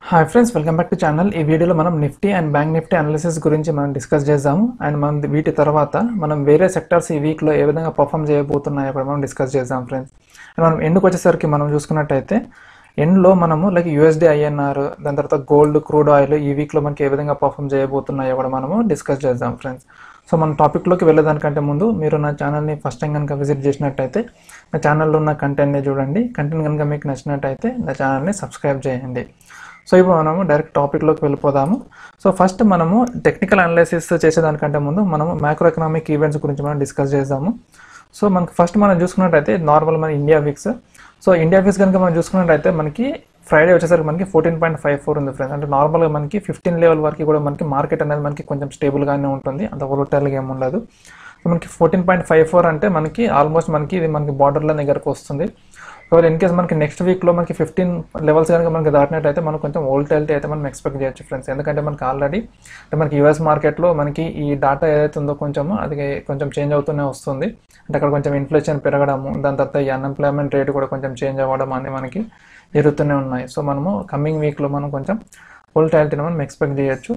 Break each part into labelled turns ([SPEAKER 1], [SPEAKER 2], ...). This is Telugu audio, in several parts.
[SPEAKER 1] hi friends welcome back to channel ఈ వీడియోలో మనం Nifty and Bank Nifty analysis గురించి మనం డిస్కస్ చేద్దాము అండ్ మనం వీటి తర్వాత మనం వేరే సెక్టార్స్ ఈ వీక్లో ఏ విధంగా పర్ఫామ్ చేయబోతున్నాయో కూడా మనం డిస్కస్ చేద్దాం ఫ్రెండ్స్ అండ్ మనం ఎండ్కి వచ్చేసరికి మనం చూసుకున్నట్టయితే ఎండ్లో మనము లైక్ యూఎస్డి ఐఎన్ఆర్ దాని తర్వాత గోల్డ్ క్రూడ్ ఆయిల్ ఈ వీక్లో మనకి ఏ విధంగా పర్ఫామ్ చేయబోతున్నాయో కూడా మనము డిస్కస్ చేద్దాం ఫ్రెండ్స్ సో మన టాపిక్లోకి వెళ్ళేదానికంటే ముందు మీరు నా ఛానల్ని ఫస్ట్ టైం కనుక విజిట్ చేసినట్టయితే నా ఛానల్లో ఉన్న కంటెంట్ని చూడండి కంటెంట్ కనుక మీకు నచ్చినట్టయితే నా ఛానల్ని సబ్స్క్రైబ్ చేయండి సో ఇప్పుడు మనము డైరెక్ట్ టాపిక్లోకి వెళ్ళిపోదాము సో ఫస్ట్ మనము టెక్నికల్ అనాలిసిస్ చేసేదానికంటే ముందు మనము మ్యాక్రో ఎకనామిక్ ఈవెంట్స్ గురించి మనం డిస్కస్ చేద్దాము సో మనకి ఫస్ట్ మనం చూసుకున్నట్టయితే నార్మల్ మన India VIX so India VIX కనుక మనం చూసుకున్నట్టయితే మనకి ఫ్రైడే వచ్చేసరికి మనకి ఫోర్టీన్ పాయింట్ ఫైవ్ ఫోర్ ఉంది ఫ్రెండ్స్ అంటే నార్మల్గా మనకి ఫిఫ్టీన్ లెవెల్ వరకు కూడా మనకి మార్కెట్ అనేది మనకి కొంచెం స్టేబుల్గానే ఉంటుంది అంత వొలటైల్గా ఏమి ఉండదు సో మనకి ఫోర్టీన్ పాయింట్ ఫైవ్ ఫోర్ అంటే మనకి ఆల్మోస్ట్ మనకి ఇది మనకి బార్డర్ల దగ్గరకు వస్తుంది ఒకవేళ ఇన్ కేస్ మనకి నెక్స్ట్ వీక్లో మనకి ఫిఫ్టీన్ లెవెల్స్ కనుక మనకి దాటినట్టయితే మనం కొంచెం వోల్టాలిటీ అయితే మనం ఎక్స్పెక్ట్ చేయొచ్చు ఫ్రెండ్స్ ఎందుకంటే మనకి ఆల్రెడీ అంటే మనకి యూఎస్ మార్కెట్లో మనకి ఈ డాటా ఏదైతే ఉందో కొంచెం అది కొంచెం చేంజ్ అవుతూనే వస్తుంది అంటే అక్కడ కొంచెం ఇన్ఫ్లేషన్ పెరగడము దాని తర్వాత ఈ అన్ఎంప్లాయ్మెంట్ రేట్ కూడా కొంచెం చేంజ్ అవ్వడం అనేది మనకి జరుగుతూనే ఉన్నాయి సో మనము కమింగ్ వీక్లో మనం కొంచెం వోల్టాలిటీని మనం ఎక్స్పెక్ట్ చేయొచ్చు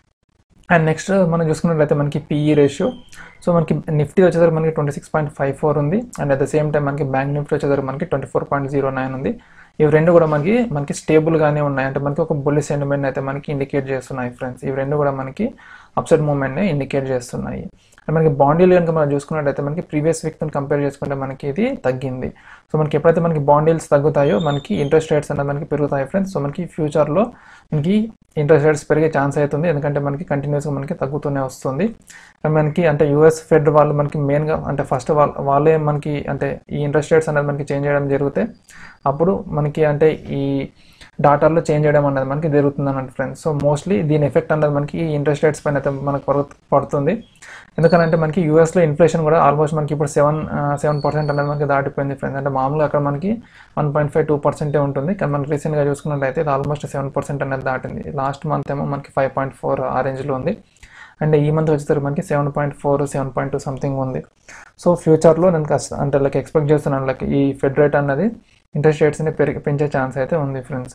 [SPEAKER 1] అండ్ నెక్స్ట్ మనం చూసుకున్నట్లయితే మనకి పీఈ రేషియో సో మనకి నిఫ్టీ వచ్చేసరికి మనకి twenty six point five four ఉంది and at the same time మనకి బ్యాంక్ నిఫ్టీ వచ్చేసరికి మనకి twenty four point zero nine ఉంది ఇవి రెండు కూడా మనకి మనకి స్టేబుల్గానే ఉన్నాయి అంటే మనకి ఒక బుల్లి సెంటిమెంట్ అయితే మనకి ఇండికేట్ చేస్తున్నాయి ఫ్రెండ్స్ ఇవి రెండు కూడా మనకి అప్సెట్ మూమెంట్ని ఇండికేట్ చేస్తున్నాయి అండ్ మనకి బాండీలు కనుక మనం చూసుకున్నట్టయితే మనకి ప్రీవియస్ వీక్తో కంపేర్ చేసుకుంటే మనకి ఇది తగ్గింది సో మనకి ఎప్పుడైతే మనకి బాండీల్స్ తగ్గుతాయో మనకి ఇంట్రెస్ట్ రేట్స్ అనేది మనకి పెరుగుతాయి ఫ్రెండ్స్ సో మనకి ఫ్యూచర్లో మనకి ఇంట్రెస్ట్ రేట్స్ పెరిగే ఛాన్స్ అవుతుంది ఎందుకంటే మనకి కంటిన్యూస్గా మనకి తగ్గుతూనే వస్తుంది అండ్ మనకి అంటే యూఎస్ ఫెడ్ వాళ్ళు మనకి మెయిన్గా అంటే ఫస్ట్ వాళ్ళ వాళ్ళే మనకి అంటే ఈ ఇంట్రెస్ట్ రేట్స్ అనేది మనకి చేంజ్ చేయడం జరిగితే అప్పుడు మనకి అంటే ఈ డాటాలో చేంజ్ చేయడం అనేది మనకి జరుగుతుంది అన్నట్టు ఫ్రెండ్స్ సో మోస్ట్లీ దీని ఎఫెక్ట్ అనేది మనకి ఈ ఇంట్రెస్ట్ రేట్స్ పైన అయితే మనకు పడు- పడుతుంది ఎందుకంటే మనకి యూఎస్లో ఇన్ఫ్లేషన్ కూడా ఆల్మోస్ట్ మనకి ఇప్పుడు సెవెన్ సెవెన్ పర్సెంట్ అనేది మనకి దాటిపోయింది ఫ్రెండ్స్ అంటే మామూలుగా అక్కడ మనకి వన్ పాయింట్ ఫైవ్ టూ పర్సెంటే ఉంటుంది కానీ మనం రీసెంట్గా చూసుకున్నట్లయితే ఇది ఆల్మోస్ట్ సెవెన్ పర్సెంట్ అనేది దాటింది లాస్ట్ మంత్ ఏమో మనకి ఫైవ్ పాయింట్ ఫోర్ ఆ రేంజ్లో ఉంది అండ్ ఈ మంత్ వచ్చేసరికి మనకి seven point four seven point two something ఉంది సో ఫ్యూచర్లో నేను కష్ట అంటే లైక్ ఎక్స్పెక్ట్ చేస్తున్నాను లైక్ ఈ ఫెడ్ రేట్ అన్నది ఇంట్రెస్ట్ రేట్స్ని పెరిగి పెంచే ఛాన్స్ అయితే ఉంది ఫ్రెండ్స్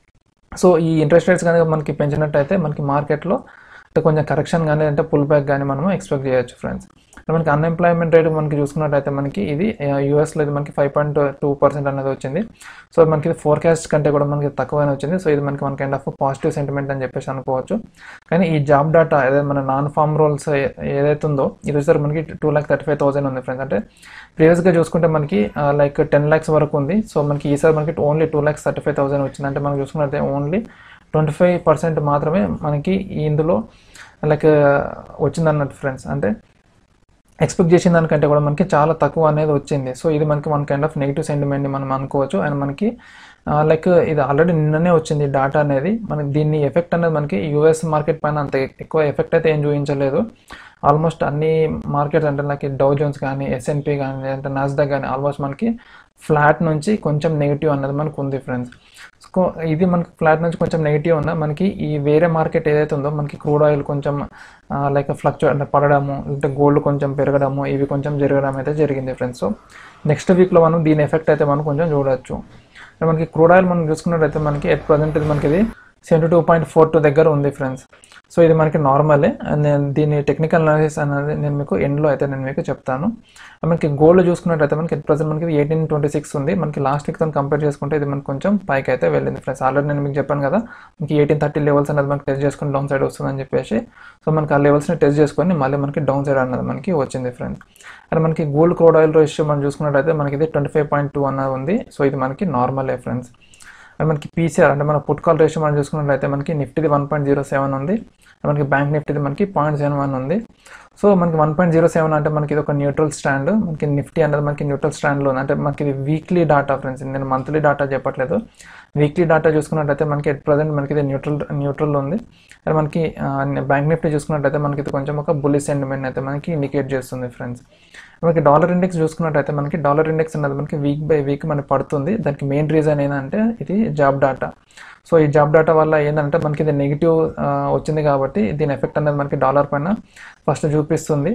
[SPEAKER 1] సో ఈ ఇంట్రెస్ట్ రేట్స్ కనుక మనకి పెంచినట్టయితే మనకి మార్కెట్లో అంటే కొంచెం కరెక్షన్ కానీ అంటే పుల్ బ్యాక్ కానీ మనము ఎక్స్పెక్ట్ చేయొచ్చు ఫ్రెండ్స్ మనకి అన్ఎంప్లాయ్మెంట్ రేట్ మనకి చూసుకున్నట్టయితే మనకి ఇది యూఎస్లో ఇది మనకి ఫైవ్ పాయింట్ టూ పర్సెంట్ అనేది వచ్చింది సో మనకి ఇది ఫోర్కాస్ట్ కంటే కూడా మనకి తక్కువనే వచ్చింది సో ఇది మనకి one kind of positive sentiment అని చెప్పేసి అనుకోవచ్చు కానీ ఈ జాబ్ డాటా ఏదైతే మన నాన్ ఫామ్ రోల్స్ ఏదైతే ఉందో ఇది వచ్చేసరికి మనకి two lakh thirty five thousand ఉంది ఫ్రెండ్స్ అంటే ప్రీవియస్గా చూసుకుంటే మనకి లైక్ టెన్ ల్యాక్స్ వరకు ఉంది సో మనకి ఈసారి మనకి only two lakhs thirty five thousand వచ్చింది అంటే మనం చూసుకున్నట్లయితే ఓన్లీ ట్వంటీ ఫైవ్ పర్సెంట్ మాత్రమే మనకి ఇందులో లైక్ వచ్చిందన్నట్టు ఫ్రెండ్స్ అంటే ఎక్స్పెక్ట్ చేసిన దానికంటే కూడా మనకి చాలా తక్కువ అనేది వచ్చింది సో ఇది మనకి వన్ కైండ్ ఆఫ్ నెగిటివ్ సెంటిమెంట్ని మనం అనుకోవచ్చు అండ్ మనకి లైక్ ఇది ఆల్రెడీ నిన్ననే వచ్చింది డాటా అనేది మనకి దీన్ని ఎఫెక్ట్ అనేది మనకి యూఎస్ మార్కెట్ పైన అంత ఎక్కువ ఎఫెక్ట్ అయితే ఏం చూపించలేదు ఆల్మోస్ట్ అన్ని మార్కెట్స్ అంటే లైక్ డౌ జోన్స్ కానీ ఎస్ఎన్పి కానీ లేదంటే నాస్డాక్ కానీ ఆల్మోస్ట్ మనకి ఫ్లాట్ నుంచి కొంచెం నెగిటివ్ అన్నది మనకు ఉంది ఫ్రెండ్స్ సో ఇది మనకి ఫ్లాట్ నుంచి కొంచెం నెగిటివ్ ఉన్నా మనకి ఈ వేరే మార్కెట్ ఏదైతే ఉందో మనకి క్రూడ్ ఆయిల్ కొంచెం లైక్ ఫ్లక్చువేట్ అంటే పడడము లేదంటే గోల్డ్ కొంచెం పెరగడము ఇవి కొంచెం జరగడం అయితే జరిగింది ఫ్రెండ్స్ సో నెక్స్ట్ వీక్లో మనం దీని ఎఫెక్ట్ అయితే మనం కొంచెం చూడొచ్చు అంటే మనకి క్రూడ్ ఆయిల్ మనం చూసుకున్నట్టయితే మనకి ఎట్ ప్రజెంట్ ఇది మనకి ఇది seventy two point four two దగ్గర ఉంది ఫ్రెండ్స్ సో ఇది మనకి నార్మలే అండ్ నేను దీని టెక్నికల్ అనాలిసిస్ అనేది నేను మీకు ఎండ్లో అయితే నేను మీకు చెప్తాను మనకి గోల్డ్ చూసుకున్నట్టయితే మనకి ఎట్ ప్రజెంట్ మనకి ఎయిటీన్ ట్వంటీ సిక్స్ ఉంది మనకి లాస్ట్ వీక్తో కంపేర్ చేసుకుంటే ఇది మనకి కొంచెం పైకి అయితే వెళ్ళింది ఫ్రెండ్స్ ఆల్రెడీ నేను మీకు చెప్పాను కదా మనకి ఎయిటీన్ థర్టీ లెవెల్స్ అనేది మనకి టెస్ట్ చేసుకుని డౌన్ సైడ్ వస్తుందని చెప్పేసి సో మనకి ఆ లెవెల్స్ని టెస్ట్ చేసుకొని మళ్ళీ మనకి డౌన్ సైడ్ అన్నది మనకి వచ్చింది ఫ్రెండ్స్ అండ్ మనకి గోల్డ్ క్రూడ్ ఆయిల్ రేషియో మనం చూసుకున్నట్టయితే మనకి ఇది ట్వంటీ ఫైవ్ పాయింట్ టూ అన్నది ఉంది సో ఇది మనకి నార్మలే ఫ్రెండ్స్ అండ్ మనకి పీసీఆర్ అంటే మన పుట్ కాల్ రేషియో మనం చూసుకున్నట్లయితే మనకి నిఫ్టీది వన్ పాయింట్ జీరో సెవెన్ ఉంది అండ్ మనకి బ్యాంక్ నిఫ్టీది మనకి పాయింట్ సెవెన్ వన్ ఉంది సో మనకి వన్ పాయింట్ జీరో సెవెన్ అంటే మనకి ఇది ఒక న్యూట్రల్ స్టాండ్ మనకి నిఫ్టీ అనేది మనకి న్యూట్రల్ స్టాండ్లో ఉంది అంటే మనకి ఇది వీక్లీ డాటా ఫ్రెండ్స్ నేను మంత్లీ డాటా చెప్పట్లేదు వీక్లీ డాటా చూసుకున్నట్టయితే మనకి ఎట్ ప్రజెంట్ మనకి ఇది న్యూట్రల్ న్యూట్రల్ ఉంది అండ్ మనకి బ్యాంక్ నిఫ్టీ చూసుకున్నట్టయితే మనకి ఇది కొంచెం ఒక బుల్లి సెంటిమెంట్ అయితే మనకి ఇండికేట్ చేస్తుంది ఫ్రెండ్స్ మనకి డాలర్ ఇండెక్స్ చూసుకున్నట్టయితే మనకి డాలర్ ఇండెక్స్ అనేది మనకి వీక్ బై వీక్ మనకి పడుతుంది దానికి మెయిన్ రీజన్ ఏంటంటే ఇది జాబ్ డాటా సో ఈ జాబ్ డాటా వల్ల ఏంటంటే మనకి ఇది నెగిటివ్ వచ్చింది కాబట్టి దీని ఎఫెక్ట్ అనేది మనకి డాలర్ పైన ఫస్ట్ చూపిస్తుంది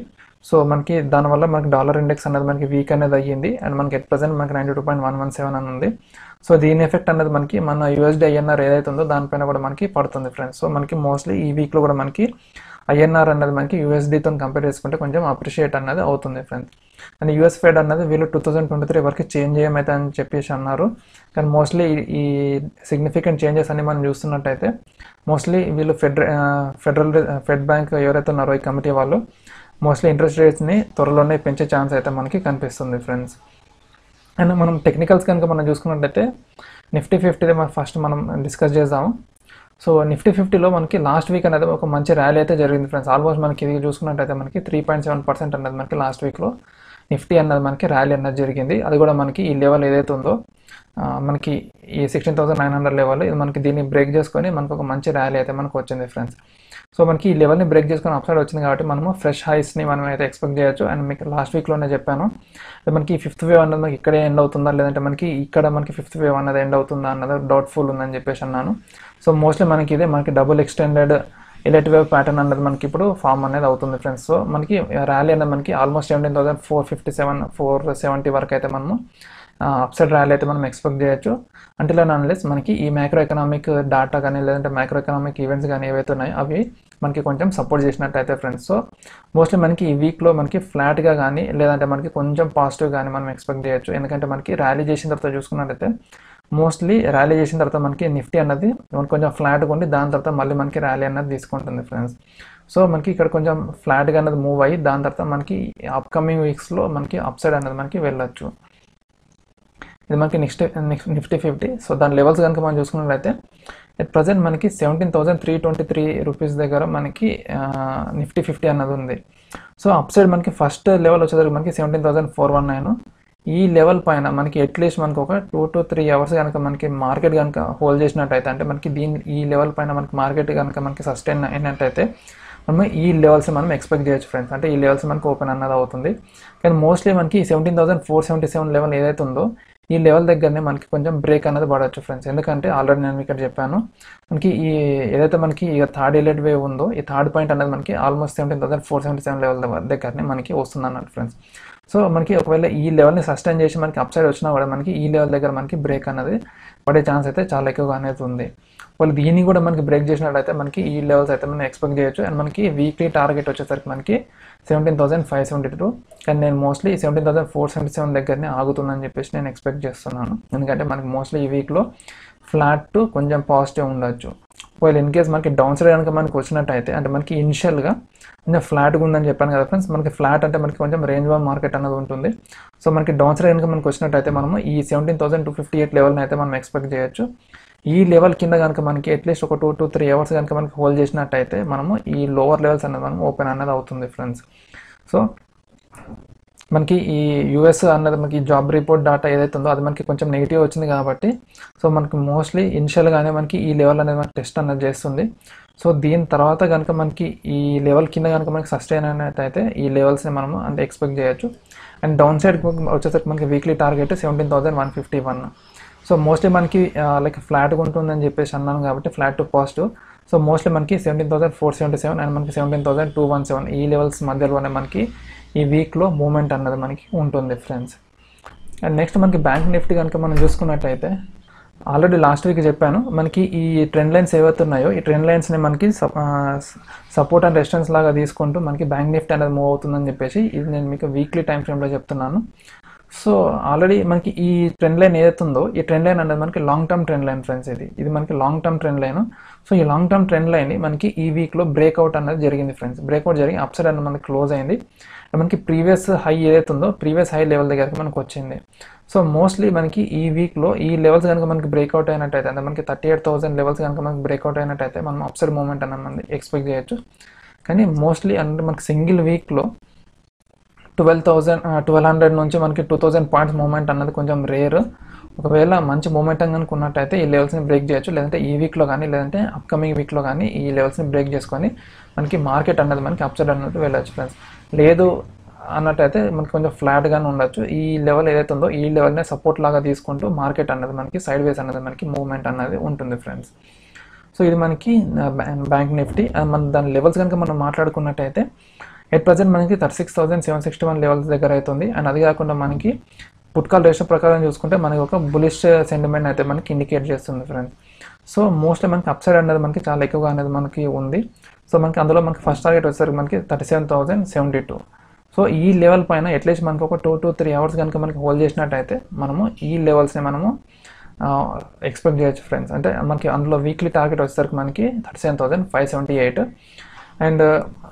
[SPEAKER 1] సో మనకి దానివల్ల మనకి డాలర్ ఇండెక్స్ అనేది మనకి వీక్ అనేది అయ్యింది అండ్ మనకి ఎట్ ప్రజెంట్ మనకి ninety two point one one seven అని ఉంది సో దీని ఎఫెక్ట్ అనేది మనకి మన యూఎస్డి ఐఎన్ఆర్ ఏదైతే ఉందో దానిపైన కూడా మనకి పడుతుంది ఫ్రెండ్స్ సో మనకి మోస్ట్లీ ఈ వీక్లో కూడా మనకి ఐఎన్ఆర్ అనేది మనకి యూఎస్డితో కంపేర్ చేసుకుంటే కొంచెం అప్రిషియేట్ అనేది అవుతుంది ఫ్రెండ్స్ అండ్ యూఎస్ ఫెడ్ అన్నది వీళ్ళు టూ థౌసండ్ ట్వంటీ త్రీ వరకు చేంజ్ చేయమైతే అని చెప్పేసి అన్నారు కానీ మోస్ట్లీ ఈ సిగ్నిఫికెంట్ చేంజెస్ అన్ని మనం చూస్తున్నట్టయితే మోస్ట్లీ వీళ్ళు ఫెడ్ ఫెడరల్ ఫెడ్ బ్యాంక్ ఎవరైతే ఉన్నారో ఈ కమిటీ వాళ్ళు మోస్ట్లీ ఇంట్రెస్ట్ రేట్స్ని త్వరలోనే పెంచే ఛాన్స్ అయితే మనకి కనిపిస్తుంది ఫ్రెండ్స్ అండ్ మనం టెక్నికల్స్ కనుక మనం చూసుకున్నట్టయితే నిఫ్టీ ఫిఫ్టీది మనం ఫస్ట్ మనం డిస్కస్ చేద్దాము సో నిఫ్టీ ఫిఫ్టీలో మనకి లాస్ట్ వీక్ అనేది ఒక మంచి ర్యాలీ అయితే జరిగింది ఫ్రెండ్స్ ఆల్మోస్ట్ మనకి ఇది చూసుకున్నట్టయితే మనకి త్రీ పాయింట్ సెవెన్ పర్సెంట్ అనేది మనకి లాస్ట్ వీక్లో నిఫ్టీ అన్నది మనకి ర్యాలీ అన్నది జరిగింది అది కూడా మనకి ఈ లెవెల్ ఏదైతే ఉందో ఆ, మనకి ఈ sixteen thousand nine hundred level ఇది మనకి దీన్ని బ్రేక్ చేసుకొని మనకు ఒక మంచి ర్యాలీ అయితే మనకు వచ్చింది ఫ్రెండ్స్ సో మనకి ఈ లెవెల్ని బ్రేక్ చేసుకొని అప్సైడ్ వచ్చింది కాబట్టి మనము ఫ్రెష్ హైస్ని మనం అయితే ఎక్స్పెక్ట్ చేయొచ్చు అండ్ మీకు లాస్ట్ వీక్లోనే చెప్పాను అది మనకి ఫిఫ్త్ వేవ్ అన్నది మనకి ఇక్కడే ఎండ్ అవుతుందా లేదంటే మనకి ఇక్కడ మనకి ఫిఫ్త్ వేవ్ అన్నది ఎండ్ అవుతుందా అన్నది డౌట్ఫుల్ ఉందని చెప్పేసి అన్నాను సో మోస్ట్లీ మనకి ఇదే మనకి double extended Elliott wave pattern అన్నది మనకి ఇప్పుడు ఫామ్ అనేది అవుతుంది ఫ్రెండ్స్ సో మనకి ర్యాలీ అనేది మనకి almost seventeen thousand four fifty seven four seventy వరకు అయితే మనము అప్సైడ్ ర్యాలీ అయితే మనం ఎక్స్పెక్ట్ చేయొచ్చు అంటే అన్లెస్ మనకి ఈ మైక్రో ఎకనామిక్ డాటా కానీ లేదంటే మైక్రో ఎకనామిక్ ఈవెంట్స్ కానీ ఏవైతే ఉన్నాయో అవి మనకి కొంచెం సపోర్ట్ చేసినట్టయితే ఫ్రెండ్స్ సో మోస్ట్లీ మనకి ఈ వీక్లో మనకి ఫ్లాట్గా కానీ లేదంటే మనకి కొంచెం పాజిటివ్ కానీ మనం ఎక్స్పెక్ట్ చేయొచ్చు ఎందుకంటే మనకి ర్యాలీ చేసిన తర్వాత చూసుకున్నట్టయితే మోస్ట్లీ ర్యాలీ చేసిన తర్వాత మనకి నిఫ్టీ అన్నది మనకి కొంచెం ఫ్లాట్గా ఉండి దాని తర్వాత మళ్ళీ మనకి ర్యాలీ అన్నది తీసుకుంటుంది ఫ్రెండ్స్ సో మనకి ఇక్కడ కొంచెం ఫ్లాట్గా అన్నది మూవ్ అయ్యి దాని తర్వాత మనకి అప్కమింగ్ వీక్స్లో మనకి అప్సైడ్ అనేది మనకి వెళ్ళొచ్చు ఇది మనకి next next Nifty fifty so దాని లెవెల్స్ కనుక మనం చూసుకున్నట్లయితే ఎట్ ప్రజెంట్ మనకి seventeen thousand three twenty three rupees దగ్గర మనకి నిఫ్టీ ఫిఫ్టీ అన్నది ఉంది సో అప్ సైడ్ మనకి ఫస్ట్ లెవెల్ వచ్చేసరికి మనకి seventeen thousand four one nine ఈ లెవెల్ పైన మనకి అట్లీస్ట్ మనకి ఒక టూ టు త్రీ అవర్స్ కనుక మనకి మార్కెట్ కనుక హోల్డ్ చేసినట్టయితే అంటే మనకి దీని ఈ లెవెల్ పైన మనకి మార్కెట్ కనుక మనకి సస్టైన్ అయినట్టయితే మనం ఈ లెవెల్స్ మనం ఎక్స్పెక్ట్ చేయొచ్చు ఫ్రెండ్స్ అంటే ఈ లెవెల్స్ మనకి ఓపెన్ అన్నది అవుతుంది కానీ మోస్ట్లీ మనకి seventeen thousand four seventy seven level ఏదైతే ఉందో ఈ లెవెల్ దగ్గరనే మనకి కొంచెం బ్రేక్ అనేది పడవచ్చు ఫ్రెండ్స్ ఎందుకంటే ఆల్రెడీ నేను ఇక్కడ చెప్పాను మనకి ఈ ఏదైతే మనకి ఇక థర్డ్ ఎలెట్ వేవ్ ఉందో ఈ థర్డ్ పాయింట్ అనేది మనకి almost seventeen thousand four seventy seven level దగ్గరనే మనకి వస్తుంది అన్నట్టు ఫ్రెండ్స్ సో మనకి ఒకవేళ ఈ లెవెల్ని సస్టైన్ చేసి మనకి అప్ సైడ్ వచ్చినా కూడా మనకి ఈ లెవెల్ దగ్గర మనకి బ్రేక్ అనేది పడే ఛాన్స్ అయితే చాలా ఎక్కువగా అనేది ఉంది వాళ్ళు దీన్ని కూడా మనకి బ్రేక్ చేసినట్లయితే మనకి ఈ లెవెల్స్ అయితే మనం ఎక్స్పెక్ట్ చేయొచ్చు అండ్ మనకి వీక్లీ టార్గెట్ వచ్చేసరికి మనకి seventeen thousand five seventy two కానీ నేను mostly seventeen thousand four seventy seven దగ్గరనే ఆగుతుందని చెప్పేసి నేను ఎక్స్పెక్ట్ చేస్తున్నాను ఎందుకంటే మనకి మోస్ట్లీ ఈ వీక్లో ఫ్లాట్ టు కొంచెం పాజిటివ్ ఉండొచ్చు ఒకవేళ ఇన్ కేస్ మనకి డౌన్ సైడ్ కనుక మనకి వచ్చినట్టయితే అంటే మనకి ఇనిషియల్గా కొంచెం ఫ్లాట్గా ఉందని చెప్పాను కదా ఫ్రెండ్స్ మనకి ఫ్లాట్ అంటే మనకి కొంచెం రేంజ్ వన్ మార్కెట్ అనేది ఉంటుంది సో మనకి డౌన్ సైడ్ కనుక మనకి వచ్చినట్టయితే మనము ఈ seventeen thousand two fifty eight లెవెల్ని అయితే మనం ఎక్స్పెక్ట్ చేయొచ్చు ఈ లెవెల్ కింద కనుక మనకి అట్లీస్ట్ ఒక టూ టు త్రీ అవర్స్ కనుక మనకి హోల్డ్ చేసినట్టయితే మనము ఈ లోవర్ లెవెల్స్ అనేది మనం ఓపెన్ అనేది అవుతుంది ఫ్రెండ్స్ సో మనకి ఈ యూఎస్ అన్నది మనకి జాబ్ రిపోర్ట్ డేటా ఏదైతే ఉందో అది మనకి కొంచెం నెగిటివ్ వచ్చింది కాబట్టి సో మనకి మోస్ట్లీ ఇనిషియల్గానే మనకి ఈ లెవెల్ అనేది మనకి టెస్ట్ అనేది చేస్తుంది సో దీని తర్వాత కనుక మనకి ఈ లెవెల్ కింద కనుక మనకి సస్టైన్ అయినట్టయితే ఈ లెవెల్స్ని మనము అంటే ఎక్స్పెక్ట్ చేయొచ్చు అండ్ డౌన్ సైడ్ వచ్చేసరికి మనకి weekly target seventeen thousand one fifty one so mostly మనకి లైక్ ఫ్లాట్గా ఉంటుందని చెప్పేసి అన్నాను కాబట్టి flat to positive so mostly మనకి seventeen thousand four seventy seven and మనకి seventeen thousand two one seven ఈ లెవెల్స్ మధ్యలోనే మనకి ఈ వీక్లో మూమెంట్ అన్నది మనకి ఉంటుంది ఫ్రెండ్స్ అండ్ నెక్స్ట్ మనకి బ్యాంక్ నిఫ్టీ కనుక మనం చూసుకున్నట్లయితే ఆల్రెడీ లాస్ట్ వీక్ చెప్పాను మనకి ఈ ట్రెండ్ లైన్స్ ఏవైతే ఉన్నాయో ఈ ట్రెండ్ లైన్స్ని మనకి సపోర్ట్ అండ్ రెస్టెన్స్ లాగా తీసుకుంటూ మనకి బ్యాంక్ నిఫ్టీ అనేది మూవ్ అవుతుందని చెప్పేసి ఇది నేను మీకు వీక్లీ టైం ఫ్రేమ్లో చెప్తున్నాను సో ఆల్రెడీ మనకి ఈ ట్రెండ్ లైన్ ఏదైతే ఉందో ఈ ట్రెండ్ లైన్ అనేది మనకి long term trend line friends ఇది ఇది మనకి long term trend line so ఈ లాంగ్ టర్మ్ ట్రెండ్ లైన్ మనకి ఈ వీక్లో బ్రేక్అవుట్ అనేది జరిగింది ఫ్రెండ్స్ బ్రేక్అవుట్ జరిగి అప్సైడ్ అనేది మనకి క్లోజ్ అయింది మనకి ప్రీవియస్ హై ఏదైతే ఉందో ప్రీవియస్ హై లెవెల్ దగ్గరికి మనకు వచ్చింది సో మోస్ట్లీ మనకి ఈ వీక్లో ఈ లెవెల్స్ కనుక మనకి బ్రేక్అవుట్ అయినట్టయితే అంటే మనకి థర్టీ ఎయిట్ థౌసండ్ లెవెల్స్ కనుక మనకి బ్రేక్అవుట్ అయినట్టయితే మనం అప్సైడ్ మూమెంట్ అనేది మనం ఎక్స్పెక్ట్ చేయొచ్చు కానీ మోస్ట్లీ అంటే మనకి సింగిల్ వీక్లో ట్వెల్వ్ థౌజండ్ ట్వెల్వ్ హండ్రెడ్ నుంచి మనకి టూ థౌజండ్ పాయింట్స్ మూమెంట్ అన్నది కొంచెం రేర్ ఒకవేళ మంచి మూమెంట్ కనుక ఉన్నట్టయితే ఈ లెవెల్స్ని బ్రేక్ చేయొచ్చు లేదంటే ఈ వీక్లో కానీ లేదంటే అప్కమింగ్ వీక్లో కానీ ఈ లెవెల్స్ని బ్రేక్ చేసుకొని మనకి మార్కెట్ అన్నది మనకి అప్సైడ్ అన్నట్టు వెళ్ళొచ్చు ఫ్రెండ్స్ లేదు అన్నట్టయితే మనకి కొంచెం ఫ్లాట్గానే ఉండొచ్చు ఈ లెవెల్ ఏదైతే ఉందో ఈ లెవెల్నే సపోర్ట్ లాగా తీసుకుంటూ మార్కెట్ అన్నది మనకి సైడ్ వేస్ అన్నది మనకి మూవ్మెంట్ అన్నది ఉంటుంది ఫ్రెండ్స్ సో ఇది మనకి బ్యాంక్ నిఫ్టీ మన దాని లెవెల్స్ కనుక మనం మాట్లాడుకున్నట్టయితే ఎట్ ప్రజెంట్ మనకి thirty six thousand seven sixty one levels దగ్గర అవుతుంది అండ్ అది కాకుండా మనకి పుట్కాల్ రేషియో ప్రకారం చూసుకుంటే మనకి ఒక బులిష్ సెంటిమెంట్ అయితే మనకి ఇండికేట్ చేస్తుంది ఫ్రెండ్స్ సో మోస్ట్లీ మనకి అప్సైడ్ అనేది మనకి చాలా ఎక్కువగా అనేది మనకి ఉంది సో మనకి అందులో మనకి ఫస్ట్ టార్గెట్ వచ్చేసరికి మనకి thirty seven thousand seventy two so ఈ లెవెల్ పైన అట్లీస్ట్ మనకి ఒక టూ టు త్రీ అవర్స్ కనుక మనకి హోల్డ్ చేసినట్టయితే మనము ఈ లెవెల్స్ని మనము ఎక్స్పెక్ట్ చేయొచ్చు ఫ్రెండ్స్ అంటే మనకి అందులో వీక్లీ టార్గెట్ వచ్చేసరికి మనకి thirty seven thousand five seventy eight and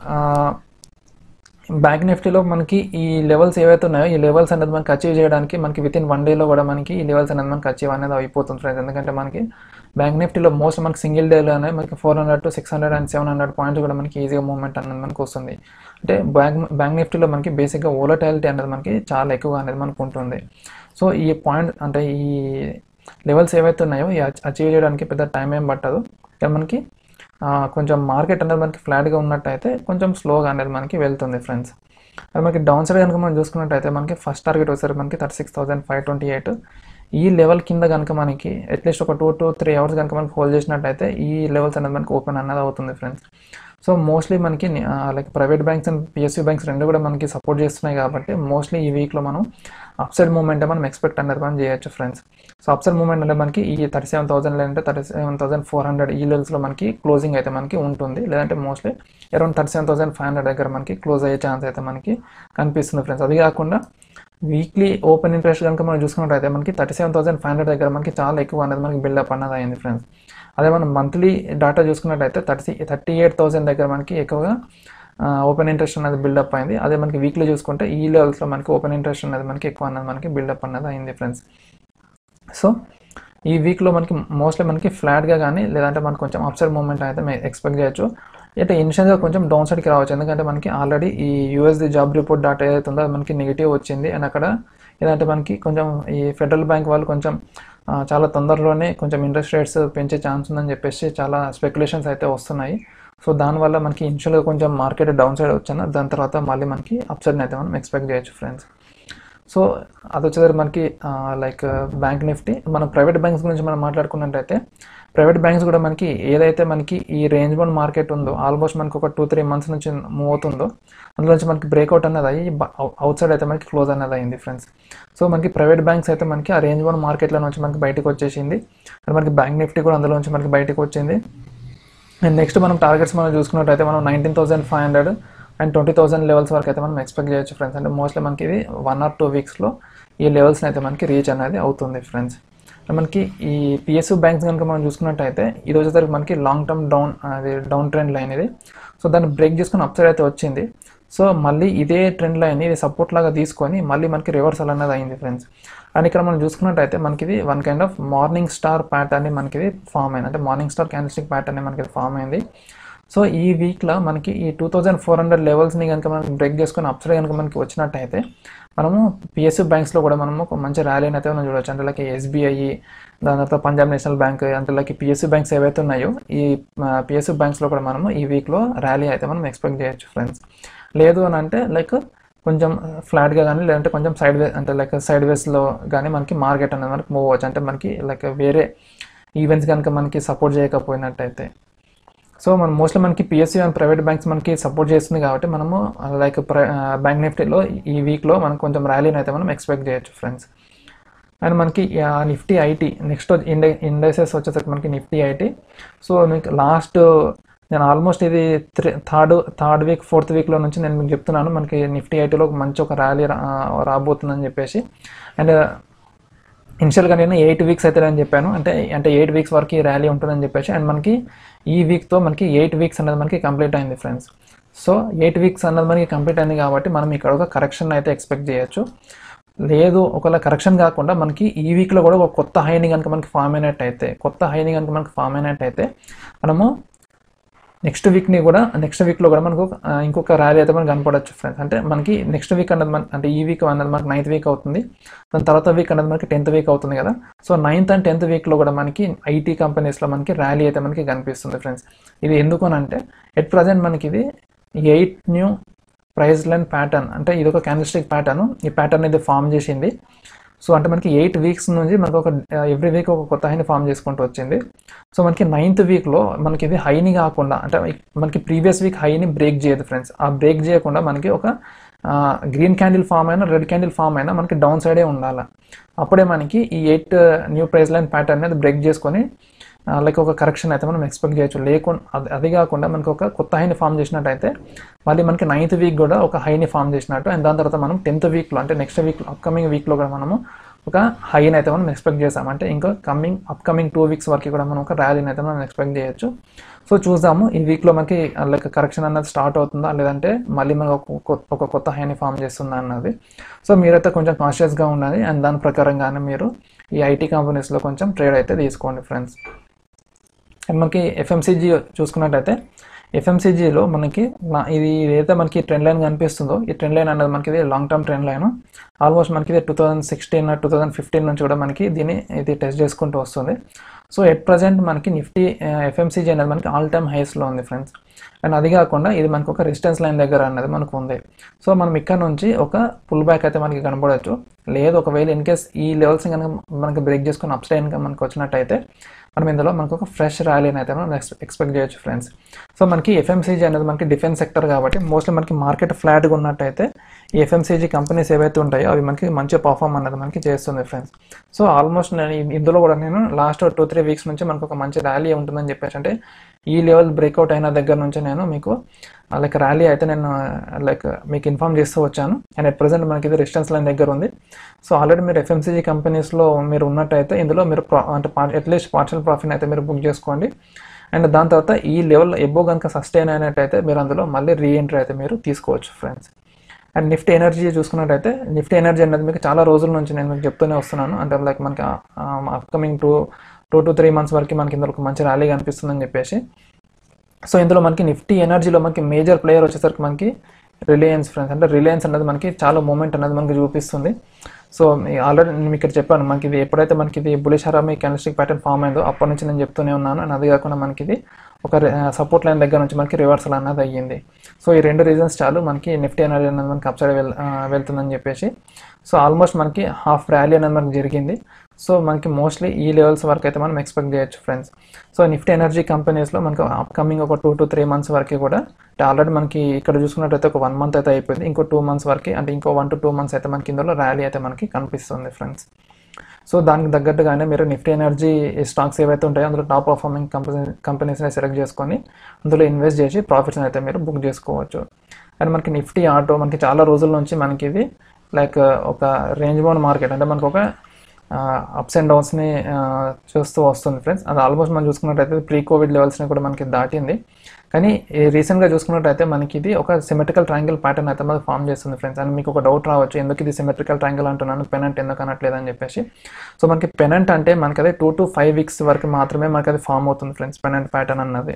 [SPEAKER 1] bank నిఫ్టీలో మనకి ఈ లెవెల్స్ ఏవైతే ఉన్నాయో ఈ లెవెల్స్ అనేది మనకి అచీవ్ చేయడానికి మనకి విత్ ఇన్ వన్ డేలో కూడా మనకి ఈ లెవెల్స్ అనేది మనకి అచీవ్ అనేది అయిపోతుంది ఫ్రెండ్స్ ఎందుకంటే మనకి బ్యాంక్ నిఫ్టీలో మోస్ట్ మనకి సింగిల్ డేలోనే మనకి four hundred to six hundred and seven hundred points కూడా మనకి ఈజీగా మూవ్మెంట్ అనేది మనకు వస్తుంది అంటే బ్యాంక్ బ్యాంక్ నిఫ్టీలో మనకి బేసిక్గా ఓలటాలిటీ అనేది మనకి చాలా ఎక్కువగా అనేది మనకు ఉంటుంది సో ఈ పాయింట్ అంటే ఈ లెవెల్స్ ఏవైతే ఉన్నాయో ఈ అచీవ్ చేయడానికి పెద్ద టైం ఏం పట్టదు కానీ మనకి కొంచెం మార్కెట్ అనేది మనకి ఫ్లాట్గా ఉన్నట్టయితే కొంచెం స్లోగా అనేది మనకి వెళ్తుంది ఫ్రెండ్స్ అది మనకి డౌన్ సైడ్ కనుక మనం చూసుకున్నట్టయితే మనకి ఫస్ట్ టార్గెట్ వచ్చేసరికి మనకి thirty six thousand five twenty eight ఈ లెవెల్ కింద కనుక మనకి అట్లీస్ట్ ఒక టూ టు త్రీ అవర్స్ కనుక మనకి హోల్డ్ చేసినట్టయితే ఈ లెవెల్స్ అనేది మనకి ఓపెన్ అనేది అవుతుంది ఫ్రెండ్స్ సో మోస్ట్లీ మనకి like private banks and PSU banks రెండు కూడా మనకి సపోర్ట్ చేస్తున్నాయి కాబట్టి మోస్ట్లీ ఈ వీక్లో మనం అప్సైడ్ మూమెంట్ మనం ఎక్స్పెక్ట్ అనేది మనం చేయొచ్చు ఫ్రెండ్స్ సో అప్సైడ్ మూమెంట్ అంటే మనకి ఈ థర్టీ సెవెన్ థౌసండ్ లేదంటే thirty seven thousand four hundred ఈ లెవెల్స్లో మనకి క్లోజింగ్ అయితే మనకి ఉంటుంది లేదంటే mostly around thirty seven thousand five hundred దగ్గర మనకి క్లోజ్ అయ్యే ఛాన్స్ అయితే మనకి కనిపిస్తుంది ఫ్రెండ్స్ అది కాకుండా వీక్లీ ఓపెన్ ఇంట్రెస్ట్ కనుక మనం చూసుకున్నట్టయితే మనకి thirty seven thousand five hundred దగ్గర మనకి చాలా ఎక్కువ అనేది మనకి బిల్డప్ అన్నది అయింది ఫ్రెండ్స్ అదే మనం మంత్లీ డాటా చూసుకున్నట్టయితే థర్టీ థర్టీ ఎయిట్ థౌసండ్ దగ్గర మనకి ఎక్కువగా ఓపెన్ ఇంట్రెస్ట్ అనేది బిల్డప్ అయింది అదే మనకి వీక్లీ చూసుకుంటే ఈ లెవెల్స్లో మనకి ఓపెన్ ఇంట్రెస్ట్ అనేది మనకి ఎక్కువ అనేది మనకి బిల్డప్ అనేది అయింది ఫ్రెండ్స్ సో ఈ వీక్లో మనకి మోస్ట్లీ మనకి ఫ్లాట్గా కానీ లేదంటే మనకి కొంచెం అప్సైడ్ మూమెంట్ అయితే మేము ఎక్స్పెక్ట్ చేయొచ్చు అంటే ఇనిషియల్గా కొంచెం డౌన్ సైడ్కి రావచ్చు ఎందుకంటే మనకి ఆల్రెడీ ఈ యూఎస్ది జాబ్ రిపోర్ట్ డాటా ఏదైతే ఉందో అది మనకి నెగిటివ్ వచ్చింది అండ్ అక్కడ ఏదంటే మనకి కొంచెం ఈ ఫెడరల్ బ్యాంక్ వాళ్ళు కొంచెం చాలా తొందరలోనే కొంచెం ఇంట్రెస్ట్ రేట్స్ పెంచే ఛాన్స్ ఉందని చెప్పేసి చాలా స్పెక్యులేషన్స్ అయితే వస్తున్నాయి సో దానివల్ల మనకి ఇనిషియల్గా కొంచెం మార్కెట్ డౌన్ సైడ్ వచ్చిన దాని తర్వాత మళ్ళీ మనకి అప్ సైడ్ అయితే మనం ఎక్స్పెక్ట్ చేయొచ్చు ఫ్రెండ్స్ సో అది వచ్చేసరికి మనకి లైక్ బ్యాంక్ నిఫ్టీ మనం ప్రైవేట్ బ్యాంక్స్ గురించి మనం మాట్లాడుకున్నట్టయితే ప్రైవేట్ బ్యాంక్స్ కూడా మనకి ఏదైతే మనకి ఈ రేంజ్ వన్ మార్కెట్ ఉందో ఆల్మోస్ట్ మనకి ఒక టూ త్రీ మంత్స్ నుంచి మూవ్ అవుతుందో అందులో నుంచి మనకి బ్రేక్అవుట్ అనేది అయ్యి అవుట్ సైడ్ అయితే మనకి క్లోజ్ అనేది అయింది ఫ్రెండ్స్ సో మనకి ప్రైవేట్ బ్యాంక్స్ అయితే మనకి ఆ రేంజ్ వన్ మార్కెట్లో నుంచి మనకి బయటకు వచ్చేసింది అండ్ మనకి బ్యాంక్ నిఫ్టీ కూడా అందులో నుంచి మనకి బయటకు వచ్చింది అండ్ నెక్స్ట్ మనం టార్గెట్స్ మనం చూసుకున్నట్టయితే మనం nineteen thousand five hundred and twenty thousand levels వరకు అయితే మనం ఎక్స్పెక్ట్ చేయొచ్చు ఫ్రెండ్స్ అంటే మోస్ట్లీ మనకి ఇది వన్ ఆర్ టూ వీక్స్లో ఈ లెవెల్స్ని అయితే మనకి రీచ్ అనేది అవుతుంది ఫ్రెండ్స్ మనకి ఈ పిఎస్యూ బ్యాంక్స్ కనుక మనం చూసుకున్నట్టయితే ఇది వచ్చేసరికి మనకి లాంగ్ టర్మ్ డౌన్ అది డౌన్ ట్రెండ్ లైన్ ఇది సో దాన్ని బ్రేక్ చేసుకుని అప్ సైడ్ అయితే వచ్చింది సో మళ్ళీ ఇదే ట్రెండ్ లైన్ ఇది సపోర్ట్ లాగా తీసుకొని మళ్ళీ మనకి రివర్సల్ అనేది అయింది ఫ్రెండ్స్ అండ్ ఇక్కడ మనం చూసుకున్నట్టయితే మనకి ఇది one kind of morning star pattern మనకి ఇది ఫామ్ అయింది అంటే మార్నింగ్ స్టార్ క్యాండిల్స్టిక్ ప్యాటర్న్ మనకి ఇది ఫామ్ అయింది సో ఈ వీక్లో మనకి ఈ టూ థౌజండ్ ఫోర్ హండ్రెడ్ లెవెల్స్ని కనుక మనం బ్రేక్ చేసుకుని అప్సైడ్ కనుక మనకి వచ్చినట్టయితే మనము పిఎస్యూ బ్యాంక్స్లో కూడా మనము ఒక మంచి ర్యాలీని అయితే మనం చూడవచ్చు అంటే లైక్ ఎస్బీఐ దాని తర్వాత పంజాబ్ నేషనల్ బ్యాంక్ అంటే లైక్ పిఎస్యూ బ్యాంక్స్ ఏవైతే ఉన్నాయో ఈ పిఎస్యూ బ్యాంక్స్లో కూడా మనము ఈ వీక్లో ర్యాలీ అయితే మనం ఎక్స్పెక్ట్ చేయొచ్చు ఫ్రెండ్స్ లేదు అని అంటే లైక్ కొంచెం ఫ్లాట్గా కానీ లేదంటే కొంచెం సైడ్ వే అంటే లైక్ సైడ్ వేస్లో కానీ మనకి మార్కెట్ అనేది మనకి మూవ్ అవ్వచ్చు అంటే మనకి లైక్ వేరే ఈవెంట్స్ కనుక మనకి సపోర్ట్ చేయకపోయినట్టయితే సో మనం మోస్ట్లీ మనకి పిఎస్సీ అండ్ ప్రైవేట్ బ్యాంక్స్ మనకి సపోర్ట్ చేస్తుంది కాబట్టి మనము లైక్ ప్రై బ్యాంక్ నిఫ్టీలో ఈ వీక్లో మనం కొంచెం ర్యాలీని అయితే మనం ఎక్స్పెక్ట్ చేయొచ్చు ఫ్రెండ్స్ అండ్ మనకి నిఫ్టీ ఐటీ నెక్స్ట్ ఇండె ఇండెక్సెస్ వచ్చేసరికి మనకి నిఫ్టీ ఐటీ సో మీకు లాస్ట్ నేను ఆల్మోస్ట్ ఇది three third third week fourth వీక్లో నుంచి నేను మీకు చెప్తున్నాను మనకి నిఫ్టీ ఐటీలో మంచి ఒక ర్యాలీ రాబోతుందని చెప్పేసి అండ్ ఇనిషియల్గా నేను ఎయిట్ వీక్స్ అయితే అని చెప్పాను అంటే అంటే ఎయిట్ వీక్స్ వరకు ఈ ర్యాలీ ఉంటుందని చెప్పేసి అండ్ మనకి ఈ వీక్తో మనకి ఎయిట్ వీక్స్ అనేది మనకి కంప్లీట్ అయింది ఫ్రెండ్స్ సో ఎయిట్ వీక్స్ అన్నది మనకి కంప్లీట్ అయింది కాబట్టి మనం ఇక్కడ ఒక కరెక్షన్ అయితే ఎక్స్పెక్ట్ చేయొచ్చు లేదు ఒకవేళ కరెక్షన్ కాకుండా మనకి ఈ వీక్లో కూడా ఒక కొత్త హైని కనుక మనకి ఫామ్ అయినట్టయితే కొత్త హైని కనుక మనకి ఫామ్ అయినట్టయితే మనము నెక్స్ట్ వీక్ని కూడా నెక్స్ట్ వీక్లో కూడా మనకు ఇంకొక ర్యాలీ అయితే మనకు కనపడవచ్చు ఫ్రెండ్స్ అంటే మనకి నెక్స్ట్ వీక్ అన్నది మన అంటే ఈ వీక్ అన్నది మనకి నైన్త్ వీక్ అవుతుంది దాని తర్వాత వీక్ అన్నది మనకి టెన్త్ వీక్ అవుతుంది కదా సో నైన్త్ అండ్ టెన్త్ వీక్లో కూడా మనకి ఐటీ కంపెనీస్లో మనకి ర్యాలీ అయితే మనకి కనిపిస్తుంది ఫ్రెండ్స్ ఇది ఎందుకు అంటే ఎట్ ప్రజెంట్ మనకి ఇది eight new price line pattern అంటే ఇది ఒక క్యాండిల్స్టిక్ ప్యాటర్న్ ఈ ప్యాటర్న్ ఇది ఫామ్ చేసింది సో అంటే మనకి ఎయిట్ వీక్స్ నుంచి మనకు ఒక ఎవ్రీ వీక్ ఒక కొత్త హైని ఫామ్ చేసుకుంటూ వచ్చింది సో మనకి నైన్త్ వీక్లో మనకి ఇది హైని కాకుండా అంటే మనకి ప్రీవియస్ వీక్ హైని బ్రేక్ చేయదు ఫ్రెండ్స్ ఆ బ్రేక్ చేయకుండా మనకి ఒక గ్రీన్ క్యాండిల్ ఫామ్ అయినా రెడ్ క్యాండిల్ ఫామ్ అయినా మనకి డౌన్ సైడే ఉండాలి అప్పుడే మనకి ఈ eight new price line pattern అనేది బ్రేక్ చేసుకొని లైక్ ఒక కరెక్షన్ అయితే మనం ఎక్స్పెక్ట్ చేయొచ్చు లేకుండా అది అది కాకుండా మనకి ఒక కొత్త హైని ఫామ్ చేసినట్టయితే మళ్ళీ మనకి నైన్త్ వీక్ కూడా ఒక హైని ఫామ్ చేసినట్టు అండ్ దాని తర్వాత మనం టెన్త్ వీక్లో అంటే నెక్స్ట్ వీక్ అప్కమింగ్ వీక్లో కూడా మనము ఒక హైని అయితే మనం ఎక్స్పెక్ట్ చేసాం అంటే ఇంకా కమింగ్ అప్కమింగ్ టూ వీక్స్ వరకు కూడా మనం ఒక ర్యాలీని అయితే మనం ఎక్స్పెక్ట్ చేయొచ్చు సో చూద్దాము ఈ వీక్లో మనకి లైక్ కరెక్షన్ అన్నది స్టార్ట్ అవుతుందా లేదంటే మళ్ళీ మనకు ఒక కొ- ఒక కొత్త హైని ఫామ్ చేస్తుందా అన్నది సో మీరైతే కొంచెం కాన్షియస్గా ఉండాలి అండ్ దాని ప్రకారంగానే మీరు ఈ ఐటీ కంపెనీస్లో కొంచెం ట్రేడ్ అయితే తీసుకోండి ఫ్రెండ్స్ అండ్ మనకి ఎఫ్ఎంసీజీ చూసుకున్నట్టయితే ఎఫ్ఎంసీజీలో మనకి నా- ఇది ఏదైతే మనకి ట్రెండ్ లైన్ కనిపిస్తుందో ఈ ట్రెండ్ లైన్ అనేది మనకి ఇది long term trend line almost మనకి ఇది two thousand sixteen two thousand fifteen నుంచి కూడా మనకి దీన్ని ఇది టెస్ట్ చేసుకుంటూ వస్తుంది సో ఎట్ ప్రజెంట్ మనకి నిఫ్టీ ఎఫ్ఎంసీజీ అనేది మనకి ఆల్ టైమ్ హైస్లో ఉంది ఫ్రెండ్స్ అండ్ అది కాకుండా ఇది మనకు ఒక రెసిస్టెన్స్ లైన్ దగ్గర అనేది మనకు ఉంది సో మనం ఇక్కడ నుంచి ఒక పుల్ బ్యాక్ అయితే మనకి కనబడవచ్చు లేదు ఒకవేళ ఇన్ కేస్ ఈ లెవెల్స్ కనుక మనకి బ్రేక్ చేసుకుని అప్ సైడ్ కనుక మనకు వచ్చినట్టయితే మనం ఇందులో మనకు ఒక ఫ్రెష్ ర్యాలీని అయితే మనం ఎక్స్పెక్ట్ చేయొచ్చు ఫ్రెండ్స్ సో మనకి ఎఫ్ఎంసీజీ అనేది మనకి డిఫెన్స్ సెక్టర్ కాబట్టి మోస్ట్లీ మనకి మార్కెట్ ఫ్లాట్గా ఉన్నట్టయితే ఈ ఎఫ్ఎంసీజీ కంపెనీస్ ఏవైతే ఉంటాయో అవి మనకి మంచి పర్ఫామ్ అనేది మనకి చేస్తుంది ఫ్రెండ్స్ సో ఆల్మోస్ట్ నేను ఈ- ఇందులో కూడా నేను లాస్ట్ టూ త్రీ వీక్స్ నుంచి మనకు ఒక మంచి ర్యాలీ ఉంటుందని చెప్పేసి అంటే ఈ లెవెల్ బ్రేక్అవుట్ అయిన దగ్గర నుంచి నేను మీకు లైక్ ర్యాలీ అయితే నేను లైక్ మీకు ఇన్ఫామ్ చేస్తూ వచ్చాను అండ్ అట్ ప్రజెంట్ మనకి ఇది రెసిస్టెన్స్ లైన్ దగ్గర ఉంది సో ఆల్రెడీ మీరు ఎఫ్ఎంసీజీ కంపెనీస్లో మీరు ఉన్నట్టయితే ఇందులో మీరు ప్రా- అంటే అట్లీస్ట్ పార్షల్ ప్రాఫిట్ అయితే మీరు బుక్ చేసుకోండి అండ్ దాని తర్వాత ఈ లెవెల్ ఎబో కనుక సస్టైన్ అయినట్టయితే మీరు అందులో మళ్ళీ రీఎంట్రీ అయితే మీరు తీసుకోవచ్చు ఫ్రెండ్స్ అండ్ నిఫ్టీ ఎనర్జీ చూసుకున్నట్టయితే నిఫ్టీ ఎనర్జీ అనేది మీకు చాలా రోజుల నుంచి నేను మీకు చెప్తూనే వస్తున్నాను అంటే లైక్ మనకి upcoming two two to three months వరకు మనకి ఇందులో ఒక మంచి ర్యాలీ కనిపిస్తుందని చెప్పేసి సో ఇందులో మనకి నిఫ్టీ ఎనర్జీలో మనకి మేజర్ ప్లేయర్ వచ్చేసరికి మనకి రిలయన్స్ ఫ్రెండ్స్ అంటే రిలయన్స్ అనేది మనకి చాలా మూమెంట్ అనేది మనకి చూపిస్తుంది సో ఆల్రెడీ నేను ఇక్కడ చెప్పాను మనకి ఇది ఎప్పుడైతే మనకి ఇది bullish harami candlestick pattern form అయిందో అప్పటి నుంచి నేను చెప్తూనే ఉన్నాను అండ్ అది కాకుండా మనకి ఇది ఒక సపోర్ట్ లైన్ దగ్గర నుంచి మనకి రివర్సల్ అన్నది అయ్యింది సో ఈ రెండు రీజన్స్ చాలు మనకి నిఫ్టీ ఎనర్జీ అనేది మనకి అప్సైడ్ వెల్ ఆ, వెళ్తుందని చెప్పేసి సో ఆల్మోస్ట్ మనకి హాఫ్ ర్యాలీ అనేది మనకి జరిగింది సో మనకి మోస్ట్లీ ఈ లెవెల్స్ వరకు అయితే మనం ఎక్స్పెక్ట్ చేయొచ్చు ఫ్రెండ్స్ సో నిఫ్టీ ఎనర్జీ కంపెనీస్లో మనకి అప్కమింగ్ ఒక టూ టు త్రీ మంత్స్ వరకు కూడా అంటే ఆల్రెడీ మనకి ఇక్కడ చూసుకున్నట్టయితే ఒక వన్ మంత్ అయితే అయిపోయింది ఇంకో టూ మంత్స్ వరకు అంటే ఇంకో వన్ టు టూ మంత్స్ అయితే మనకి ఇందులో ర్యాలీ అయితే మనకి కనిపిస్తుంది ఫ్రెండ్స్ సో దానికి తగ్గట్టుగానే మీరు నిఫ్టీ ఎనర్జీ స్టాక్స్ ఏవైతే ఉంటాయో అందులో టాప్ పర్ఫార్మింగ్ కంపెనీ కంపెనీస్ని సెలెక్ట్ చేసుకొని అందులో ఇన్వెస్ట్ చేసి ప్రాఫిట్స్ని అయితే మీరు బుక్ చేసుకోవచ్చు అండ్ మనకి నిఫ్టీ ఆటో మనకి చాలా రోజుల నుంచి మనకి ఇది లైక్ ఒక రీంజ్ బౌండ్ మార్కెట్ అంటే మనకు ఒక అప్స్ అండ్ డౌన్స్ని చూస్తూ వస్తుంది ఫ్రెండ్స్ అది ఆల్మోస్ట్ మనం చూసుకున్నట్టయితే ప్రీ కోవిడ్ లెవెల్స్ని కూడా మనకి దాటింది కానీ రీసెంట్గా చూసుకున్నట్టయితే మనకి ఇది ఒక సిమెట్రికల్ ట్రయాంగిల్ ప్యాటర్న్ అయితే మనకి ఫామ్ చేస్తుంది ఫ్రెండ్స్ అండ్ మీకు ఒక డౌట్ రావచ్చు ఎందుకు ఇది సిమెట్రికల్ ట్రయాంగిల్ అంటున్నాను పెనెంట్ ఎందుకు అనట్లేదు అని చెప్పేసి సో మనకి పెనెంట్ అంటే మనకి అదే టూ టు ఫైవ్ వీక్స్ వరకు మాత్రమే మనకి అది ఫామ్ అవుతుంది ఫ్రెండ్స్ పెనెంట్ ప్యాటర్న్ అన్నది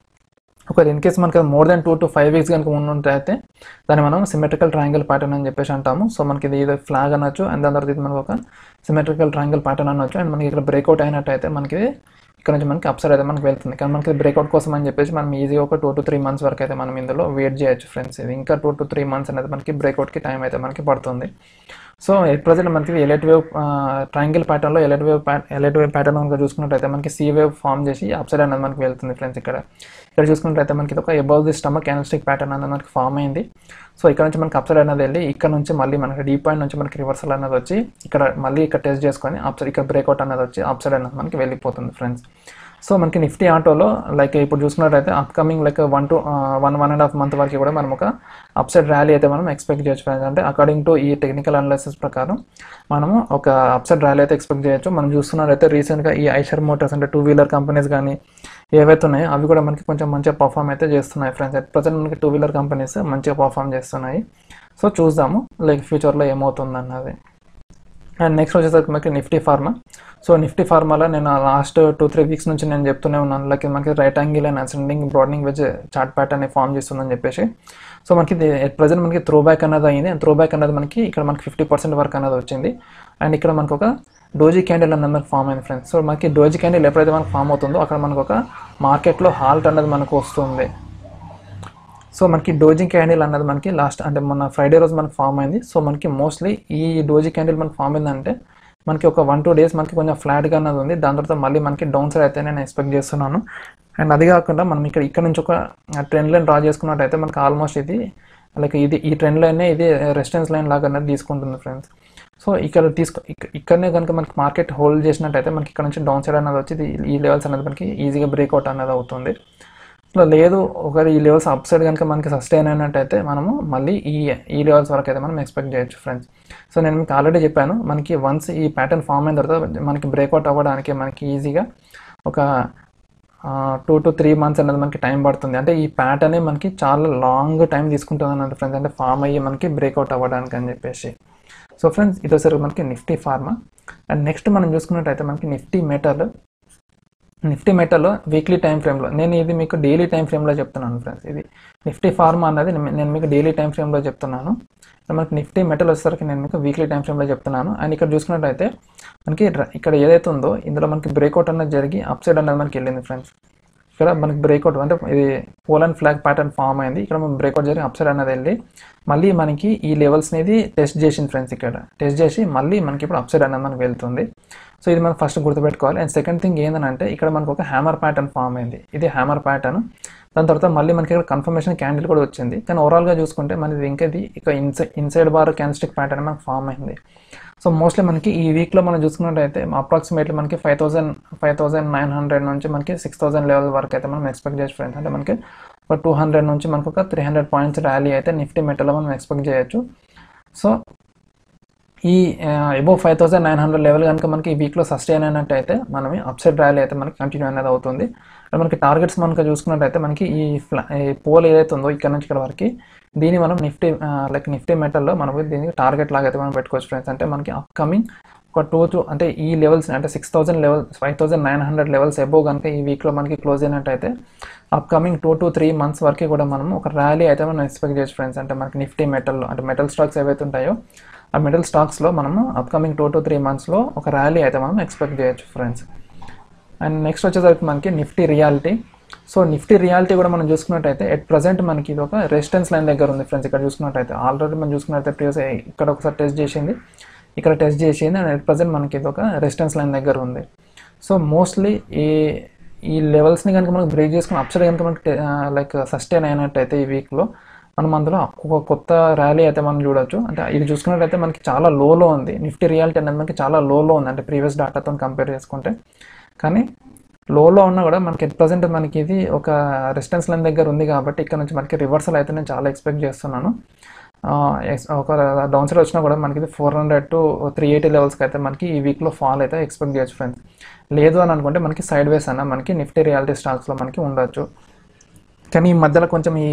[SPEAKER 1] ఒకవేళ ఇన్ కేస్ మనకి more than two to five weeks కనుక ఉంటే అయితే దాన్ని మనం సిమెట్రికల్ ట్రయాంగిల్ ప్యాటర్న్ అని చెప్పేసి అంటాము సో మనకి ఇది ఇది ఫ్లాగ్ అనొచ్చు అండ్ దాని తర్వాత ఇది మనకు ఒక సిమెట్రికల్ ట్రయాంగిల్ ప్యాటర్న్ అనొచ్చు అండ్ మనకి ఇక్కడ బ్రేక్అవుట్ అయినట్టయితే మనకి ఇక్కడ నుంచి మనకి అప్సైడ్ అయితే మనకి వెళ్తుంది కానీ మనకి బ్రేక్అవుట్ కోసం అని చెప్పేసి మనం ఈజీగా ఒక టూ టు త్రీ మంత్స్ వరకు అయితే మనం ఇందులో వెయిట్ చేయొచ్చు ఫ్రెండ్స్ ఇది ఇంకా టూ టు త్రీ మంత్స్ అనేది మనకి బ్రేక్అవుట్కి టైం అయితే మనకి పడుతుంది సో ఎట్ ప్రజెంట్ మనకి ఎలెట్ వేవ్ ట్రయాంగిల్ ప్యాటర్న్లో Elliott wave Elliott wave pattern కనుక చూసుకున్నట్టయితే మనకి సి వేవ్ ఫామ్ చేసి అప్సైడ్ అనేది మనకి వెళ్తుంది ఫ్రెండ్స్ ఇక్కడ ఇక్కడ చూసుకున్నట్టయితే మనకి ఇది ఒక above the stomach candlestick pattern అనేది మనకి ఫామ్ అయింది సో ఇక్కడ నుంచి మనకి అప్సైడ్ అనేది వెళ్ళి ఇక్కడ నుంచి మళ్ళీ మనకి డీ పాయింట్ నుంచి మనకి రివర్సల్ అనేది వచ్చి ఇక్కడ మళ్ళీ ఇక్కడ టెస్ట్ చేసుకొని అప్సైడ్ ఇక్కడ బ్రేక్అవుట్ అనేది వచ్చి అప్సైడ్ అనేది మనకి వెళ్ళిపోతుంది ఫ్రెండ్స్ సో మనకి నిఫ్టీ ఆటోలో లైక్ ఇప్పుడు చూసుకున్నట్టయితే upcoming like one to one one and half month వరకు కూడా మనం ఒక అప్సైడ్ ర్యాలీ అయితే మనం ఎక్స్పెక్ట్ చేయొచ్చు ఫ్రెండ్స్ అంటే అకార్డింగ్ టు ఈ టెక్నికల్ అనాలిసిస్ ప్రకారం మనము ఒక అప్సైడ్ ర్యాలీ అయితే ఎక్స్పెక్ట్ చేయొచ్చు మనం చూస్తున్నట్టయితే రీసెంట్గా ఈ ఐషర్ మోటార్స్ అంటే టూ వీలర్ కంపెనీస్ కానీ ఏవైతే ఉన్నాయో అవి కూడా మనకి కొంచెం మంచిగా పర్ఫామ్ అయితే చేస్తున్నాయి ఫ్రెండ్స్ అట్ ప్రజెంట్ మనకి టూ వీలర్ కంపెనీస్ మంచిగా పర్ఫామ్ చేస్తున్నాయి సో చూద్దాము లైక్ ఫ్యూచర్లో ఏమవుతుంది అన్నది అండ్ నెక్స్ట్ వచ్చేసరికి మనకి నిఫ్టీ ఫార్మా సో నిఫ్టీ ఫార్మాలో నేను లాస్ట్ టూ త్రీ వీక్స్ నుంచి నేను చెప్తూనే ఉన్నాను లైక్ మనకి right angle and ascending broadening wedge chart pattern form చేస్తుందని చెప్పేసి సో మనకి ప్రజెంట్ మనకి త్రో బ్యాక్ అనేది అయింది త్రో బ్యాక్ అనేది మనకి ఇక్కడ మనకి ఫిఫ్టీ పర్సెంట్ వరకు అనేది వచ్చింది అండ్ ఇక్కడ మనకు ఒక డోజీ క్యాండిల్ అనేది మనకి ఫామ్ అయింది ఫ్రెండ్స్ సో మనకి డోజీ క్యాండిల్ ఎప్పుడైతే మనకు ఫామ్ అవుతుందో అక్కడ మనకు ఒక మార్కెట్లో హాల్ట్ అనేది మనకు వస్తుంది సో మనకి డోజీ క్యాండిల్ అన్నది మనకి లాస్ట్ అంటే మన ఫ్రైడే రోజు మనకి ఫామ్ అయింది సో మనకి మోస్ట్లీ ఈ డోజీ క్యాండిల్ మనకి ఫామ్ అయిందంటే మనకి ఒక వన్ టూ డేస్ మనకి కొంచెం ఫ్లాట్గా అన్నది ఉంది దాని తర్వాత మళ్ళీ మనకి డౌన్ సైడ్ అయితే నేను ఎక్స్పెక్ట్ చేస్తున్నాను అండ్ అది కాకుండా మనం ఇక్కడ ఇక్కడ నుంచి ఒక ట్రెండ్ లైన్ డ్రా చేసుకున్నట్టయితే మనకి ఆల్మోస్ట్ ఇది లైక్ ఇది ఈ ట్రెండ్ లైన్ ఇది రెసిస్టెన్స్ లైన్ లాగా అనేది తీసుకుంటుంది ఫ్రెండ్స్ సో ఇక్కడ తీసుకో ఇక్క- ఇక్కడనే కనుక మనకి మార్కెట్ హోల్డ్ చేసినట్టయితే మనకి ఇక్కడ నుంచి డౌన్ సైడ్ అనేది వచ్చి ఇది- ఈ లెవెల్స్ అనేది మనకి ఈజీగా బ్రేక్అవుట్ అనేది అవుతుంది సో లేదు ఒకవేళ ఈ లెవెల్స్ అప్ సైడ్ కనుక మనకి సస్టైన్ అయినట్టయితే మనము మళ్ళీ ఈ ఈ లెవెల్స్ వరకు అయితే మనం ఎక్స్పెక్ట్ చేయొచ్చు ఫ్రెండ్స్ సో నేను మీకు ఆల్రెడీ చెప్పాను మనకి వన్స్ ఈ ప్యాటర్న్ ఫామ్ అయిన తర్వాత మనకి బ్రేక్అవుట్ అవ్వడానికి మనకి ఈజీగా ఒక టూ టు త్రీ మంత్స్ అనేది మనకి టైం పడుతుంది అంటే ఈ ప్యాటర్నే మనకి చాలా లాంగ్ టైం తీసుకుంటుంది అన్నమాట ఫ్రెండ్స్ అంటే ఫామ్ అయ్యి మనకి బ్రేక్అవుట్ అవ్వడానికి అని చెప్పేసి సో ఫ్రెండ్స్ ఇదోసరికి మనకి నిఫ్టీ ఫార్మా అండ్ నెక్స్ట్ మనం చూసుకున్నట్టయితే మనకి Nifty metal Nifty metal weekly time ఫ్రేమ్లో నేను ఇది మీకు డైలీ టైం ఫ్రేమ్లో చెప్తున్నాను ఫ్రెండ్స్ ఇది నిఫ్టీ ఫార్మా అన్నది నేను నేను మీకు డైలీ టైం ఫ్రేమ్లో చెప్తున్నాను సో మనకి నిఫ్టీ మెటల్ వచ్చేసరికి నేను మీకు వీక్లీ టైం ఫ్రేమ్లో చెప్తున్నాను అండ్ ఇక్కడ చూసుకున్నట్టయితే మనకి ర- ఇక్కడ ఏదైతే ఉందో ఇందులో మనకి బ్రేక్అవుట్ అనేది జరిగి అప్ సైడ్ అనేది మనకి వెళ్ళింది ఫ్రెండ్స్ ఇక్కడ మనకి బ్రేక్అవుట్ అంటే ఇది పోలన్ ఫ్లాగ్ ప్యాటర్న్ ఫామ్ అయింది ఇక్కడ మనం బ్రేక్అవుట్ జరిగి అప్ సైడ్ అనేది వెళ్ళి మళ్ళీ మనకి ఈ లెవెల్స్ అనేది టెస్ట్ చేసింది ఫ్రెండ్స్ ఇక్కడ టెస్ట్ చేసి మళ్ళీ మనకి ఇప్పుడు అప్ సైడ్ అనేది మనకి వెళ్తుంది సో ఇది మనం ఫస్ట్ గుర్తుపెట్టుకోవాలి అండ్ సెకండ్ థింగ్ ఏంటంటే ఇక్కడ మనకు ఒక హ్యామర్ ప్యాటర్న్ ఫామ్ అయింది ఇది హ్యామర్ ప్యాటర్న్ దాని తర్వాత మళ్ళీ మనకి ఇక్కడ కన్ఫర్మేషన్ క్యాండిల్ కూడా వచ్చింది కానీ ఓవరాల్గా చూసుకుంటే మనది ఇంకా ఇది ఇక inside inside bar candlestick pattern మనకు ఫామ్ అయింది సో మోస్ట్లీ మనకి ఈ వీక్లో మనం చూసుకున్నట్టయితే అప్రాక్సిమేట్లీ మనకి five thousand five thousand nine hundred నుంచి మనకి సిక్స్ థౌసండ్ లెవెల్ వరకు అయితే మనం ఎక్స్పెక్ట్ చేయొచ్చు ఫ్రెండ్స్ అంటే మనకి ఒక టూ హండ్రెడ్ నుంచి మనకు ఒక త్రీ హండ్రెడ్ పాయింట్స్ ర్యాలీ అయితే నిఫ్టీ మెటల్లో మనం ఎక్స్పెక్ట్ చేయొచ్చు సో ఈ above five thousand nine hundred level కనుక మనకి ఈ వీక్లో సస్టైన్ అయినట్టయితే మనం అప్సైడ్ ర్యాలీ అయితే మనకి కంటిన్యూ అనేది అవుతుంది అండ్ మనకి టార్గెట్స్ మనకి చూసుకున్నట్టయితే మనకి ఈ ఫ్లా ఈ పోల్ ఏదైతే ఉందో ఇక్కడ నుంచి ఇక్కడ వరకు దీన్ని మనం నిఫ్టీ లైక్ నిఫ్టీ మెటల్లో మనం దీనికి టార్గెట్ లాగా అయితే మనం పెట్టుకోవచ్చు ఫ్రెండ్స్ అంటే మనకి అప్కమింగ్ ఒక టూ టూ అంటే ఈ లెవెల్స్ అంటే six thousand level five thousand nine hundred levels above కనుక ఈ వీక్లో మనకి క్లోజ్ అయినట్టయితే upcoming two to three months వరకు కూడా మనం ఒక ర్యాలీ అయితే మనం ఎక్స్పెక్ట్ చేయొచ్చు ఫ్రెండ్స్ అంటే మనకి నిఫ్టీ మెటల్లో అంటే మెటల్ స్టాక్స్ ఏవైతే ఉంటాయో ఆ మెటల్ స్టాక్స్లో మనము అప్కమింగ్ టూ టు త్రీ మంత్స్లో ఒక ర్యాలీ అయితే మనం ఎక్స్పెక్ట్ చేయొచ్చు ఫ్రెండ్స్ అండ్ నెక్స్ట్ వచ్చేసరికి మనకి Nifty reality so Nifty reality కూడా మనం చూసుకున్నట్టయితే ఎట్ ప్రజెంట్ మనకి ఇది ఒక రెసిస్టెన్స్ లైన్ దగ్గర ఉంది ఫ్రెండ్స్ ఇక్కడ చూసుకున్నట్టయితే ఆల్రెడీ మనం చూసుకున్నట్టయితే ప్రీవియస్ ఇక్కడ ఒకసారి టెస్ట్ చేసింది ఇక్కడ టెస్ట్ చేసింది అండ్ ఎట్ ప్రజెంట్ మనకి ఇది ఒక రెసిస్టెన్స్ లైన్ దగ్గర ఉంది సో మోస్ట్లీ ఈ ఈ లెవెల్స్ని కనుక మనం బ్రేక్ చేసుకుని అప్సైడ్ కనుక మనకి లైక్ సస్టైన్ అయినట్టయితే ఈ వీక్లో మనం అందులో ఒక కొత్త ర్యాలీ అయితే మనం చూడొచ్చు అంటే ఇది చూసుకున్నట్టయితే మనకి చాలా లోలో ఉంది నిఫ్టీ రియాలిటీ అనేది మనకి చాలా లోలో ఉంది అంటే ప్రీవియస్ డాటాతో కంపేర్ చేసుకుంటే కానీ లోలో ఉన్నా కూడా మనకి ఎట్ ప్రజెంట్ మనకి ఇది ఒక రెసిస్టెన్స్ లైన్ దగ్గర ఉంది కాబట్టి ఇక్కడ నుంచి మనకి రివర్సల్ అయితే నేను చాలా ఎక్స్పెక్ట్ చేస్తున్నాను ఆ, ఎక్స్- ఒక డౌన్ సైడ్ వచ్చినా కూడా మనకి ఇది four hundred to three eighty లెవెల్స్కి అయితే మనకి ఈ వీక్లో ఫాల్ అయితే ఎక్స్పెక్ట్ చేయొచ్చు ఫ్రెండ్స్ లేదు అని అనుకుంటే మనకి సైడ్ వేస్ అన్న మనకి నిఫ్టీ రియాలిటీ స్టాక్స్లో మనకి ఉండొచ్చు కానీ ఈ మధ్యలో కొంచెం ఈ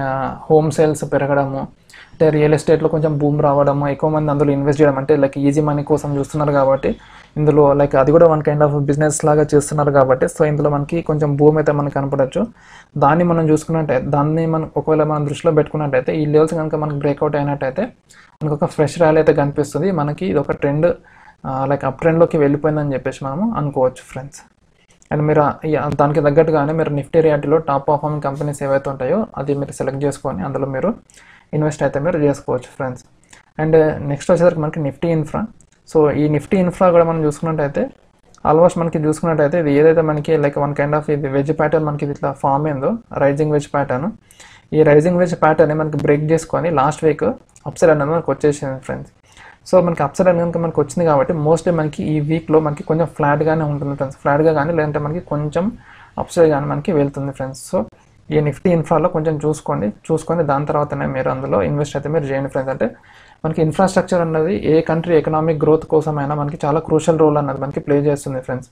[SPEAKER 1] హోమ్ సేల్స్ పెరగడము అంటే రియల్ ఎస్టేట్లో కొంచెం బూమ్ రావడము ఎక్కువ మంది అందులో ఇన్వెస్ట్ చేయడం అంటే లైక్ ఈజీ మనీ కోసం చూస్తున్నారు కాబట్టి ఇందులో లైక్ అది కూడా వన్ కైండ్ ఆఫ్ బిజినెస్ లాగా చేస్తున్నారు కాబట్టి సో ఇందులో మనకి కొంచెం భూమి అయితే మనకి కనపడచ్చు దాన్ని మనం చూసుకున్నట్టే దాన్ని మనం ఒకవేళ మనం దృష్టిలో పెట్టుకున్నట్టయితే ఈ లెవెల్స్ కనుక మనకి బ్రేక్అవుట్ అయినట్టయితే మనకు ఒక ఫ్రెష్ ర్యాలీ అయితే కనిపిస్తుంది మనకి ఇది ఒక ట్రెండ్ లైక్ అప్ ట్రెండ్లోకి వెళ్ళిపోయిందని చెప్పేసి మనము అనుకోవచ్చు ఫ్రెండ్స్ అండ్ మీరు ఆ- ఈ- దానికి తగ్గట్టుగానే మీరు నిఫ్టీ రియాలిటీలో టాప్ పర్ఫార్మింగ్ కంపెనీస్ ఏవైతే ఉంటాయో అది మీరు సెలెక్ట్ చేసుకొని అందులో మీరు ఇన్వెస్ట్ అయితే మీరు చేసుకోవచ్చు ఫ్రెండ్స్ అండ్ నెక్స్ట్ వచ్చేసరికి మనకి నిఫ్టీ ఇన్ఫ్రా సో ఈ నిఫ్టీ ఇన్ఫ్రా కూడా మనం చూసుకున్నట్టయితే ఆల్మోస్ట్ మనకి చూసుకున్నట్టయితే ఇది ఏదైతే మనకి లైక్ వన్ కైండ్ ఆఫ్ ఇది వెజ్ ప్యాటర్న్ మనకి ఇది ఇట్లా ఫామ్ అయిందో రైజింగ్ వెజ్ ప్యాటర్న్ ఈ రైజింగ్ వెజ్ ప్యాటర్న్ మనకి బ్రేక్ చేసుకొని లాస్ట్ వీక్ అప్సైడ్ అనేది మనకి వచ్చేసింది ఫ్రెండ్స్ సో మనకి అప్సైడ్ అనేది కనుక మనకి వచ్చింది కాబట్టి మోస్ట్లీ మనకి ఈ వీక్లో మనకి కొంచెం ఫ్లాట్గానే ఉంటుంది ఫ్రెండ్స్ ఫ్లాట్గా కానీ లేదంటే మనకి కొంచెం అప్సైడ్ కానీ మనకి వెళ్తుంది ఫ్రెండ్స్ సో ఈ నిఫ్టీ ఇన్ఫ్రాలో కొంచెం చూసుకోండి చూసుకొని దాని తర్వాతనే మీరు అందులో ఇన్వెస్ట్ అయితే మీరు చేయండి ఫ్రెండ్స్ అంటే మనకి ఇన్ఫ్రాస్ట్రక్చర్ అన్నది ఏ కంట్రీ ఎకనామిక్ గ్రోత్ కోసమైనా మనకి చాలా క్రూషల్ రోల్ అన్నది మనకి ప్లే చేస్తుంది ఫ్రెండ్స్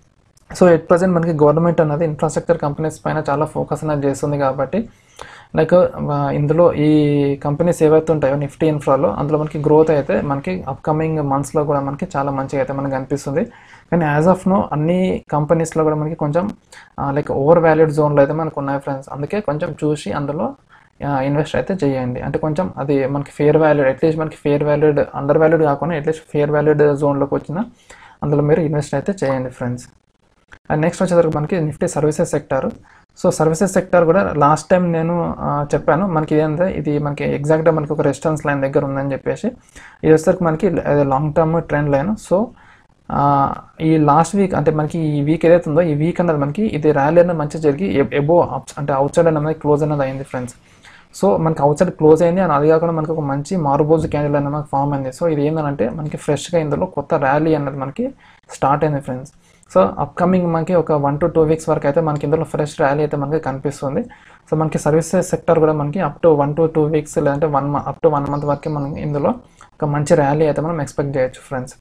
[SPEAKER 1] సో ఎట్ ప్రజెంట్ మనకి గవర్నమెంట్ అన్నది ఇన్ఫ్రాస్ట్రక్చర్ కంపెనీస్ పైన చాలా ఫోకస్ అనేది చేస్తుంది కాబట్టి లైక్ ఇందులో ఈ కంపెనీస్ ఏవైతే ఉంటాయో నిఫ్టీ ఇన్ఫ్రాలో అందులో మనకి గ్రోత్ అయితే మనకి అప్కమింగ్ మంత్స్లో కూడా మనకి చాలా మంచిగా అయితే మనకి అనిపిస్తుంది కానీ యాజ్ ఆఫ్ నో అన్ని కంపెనీస్లో కూడా మనకి కొంచెం లైక్ ఓవర్ వాల్యూడ్ జోన్లో అయితే మనకు ఉన్నాయి ఫ్రెండ్స్ అందుకే కొంచెం చూసి అందులో ఇన్వెస్ట్ అయితే చేయండి అంటే కొంచెం అది మనకి ఫేర్ వాల్యూడ్ అట్లీస్ట్ మనకి ఫేర్ వాల్యూడ్ అండర్ వాల్యూడ్ కాకుండా అట్లీస్ట్ ఫేర్ వాల్యూడ్ జోన్లోకి వచ్చిన అందులో మీరు ఇన్వెస్ట్ అయితే చేయండి ఫ్రెండ్స్ అండ్ నెక్స్ట్ వచ్చేసరికి మనకి Nifty services sector so services sector కూడా లాస్ట్ టైం నేను ఆ, చెప్పాను మనకి ఇదేంటే ఇది మనకి ఎగ్జాక్ట్గా మనకి ఒక రెస్టారెంట్స్ లైన్ దగ్గర ఉందని చెప్పేసి ఇది వచ్చేసరికి మనకి long term trend line so ఆ, ఈ లాస్ట్ వీక్ అంటే మనకి ఈ వీక్ ఏదైతే ఉందో ఈ వీక్ అన్నది మనకి ఇది ర్యాలీ అనేది మంచిగా జరిగి ఎబో అంటే అవుట్ సైడ్ అనేది క్లోజ్ అనేది అయింది ఫ్రెండ్స్ సో మనకి అవుట్ సైడ్ క్లోజ్ అయింది అండ్ అది కాకుండా మనకి ఒక మంచి మారుబోజు క్యాండిల్ అనేది మనకి ఫామ్ అయింది సో ఇది ఏంటంటే మనకి ఫ్రెష్గా ఇందులో కొత్త ర్యాలీ అనేది మనకి స్టార్ట్ అయింది ఫ్రెండ్స్ సో అప్కమింగ్ మనకి ఒక వన్ టు టూ వీక్స్ వరకు అయితే మనకి ఇందులో ఫ్రెష్ ర్యాలీ అయితే మనకి కనిపిస్తుంది సో మనకి సర్వీసెస్ సెక్టర్ కూడా మనకి up to one to two weeks లేదంటే one up to one month వరకు మనం ఇందులో ఒక మంచి ర్యాలీ అయితే మనం ఎక్స్పెక్ట్ చేయొచ్చు ఫ్రెండ్స్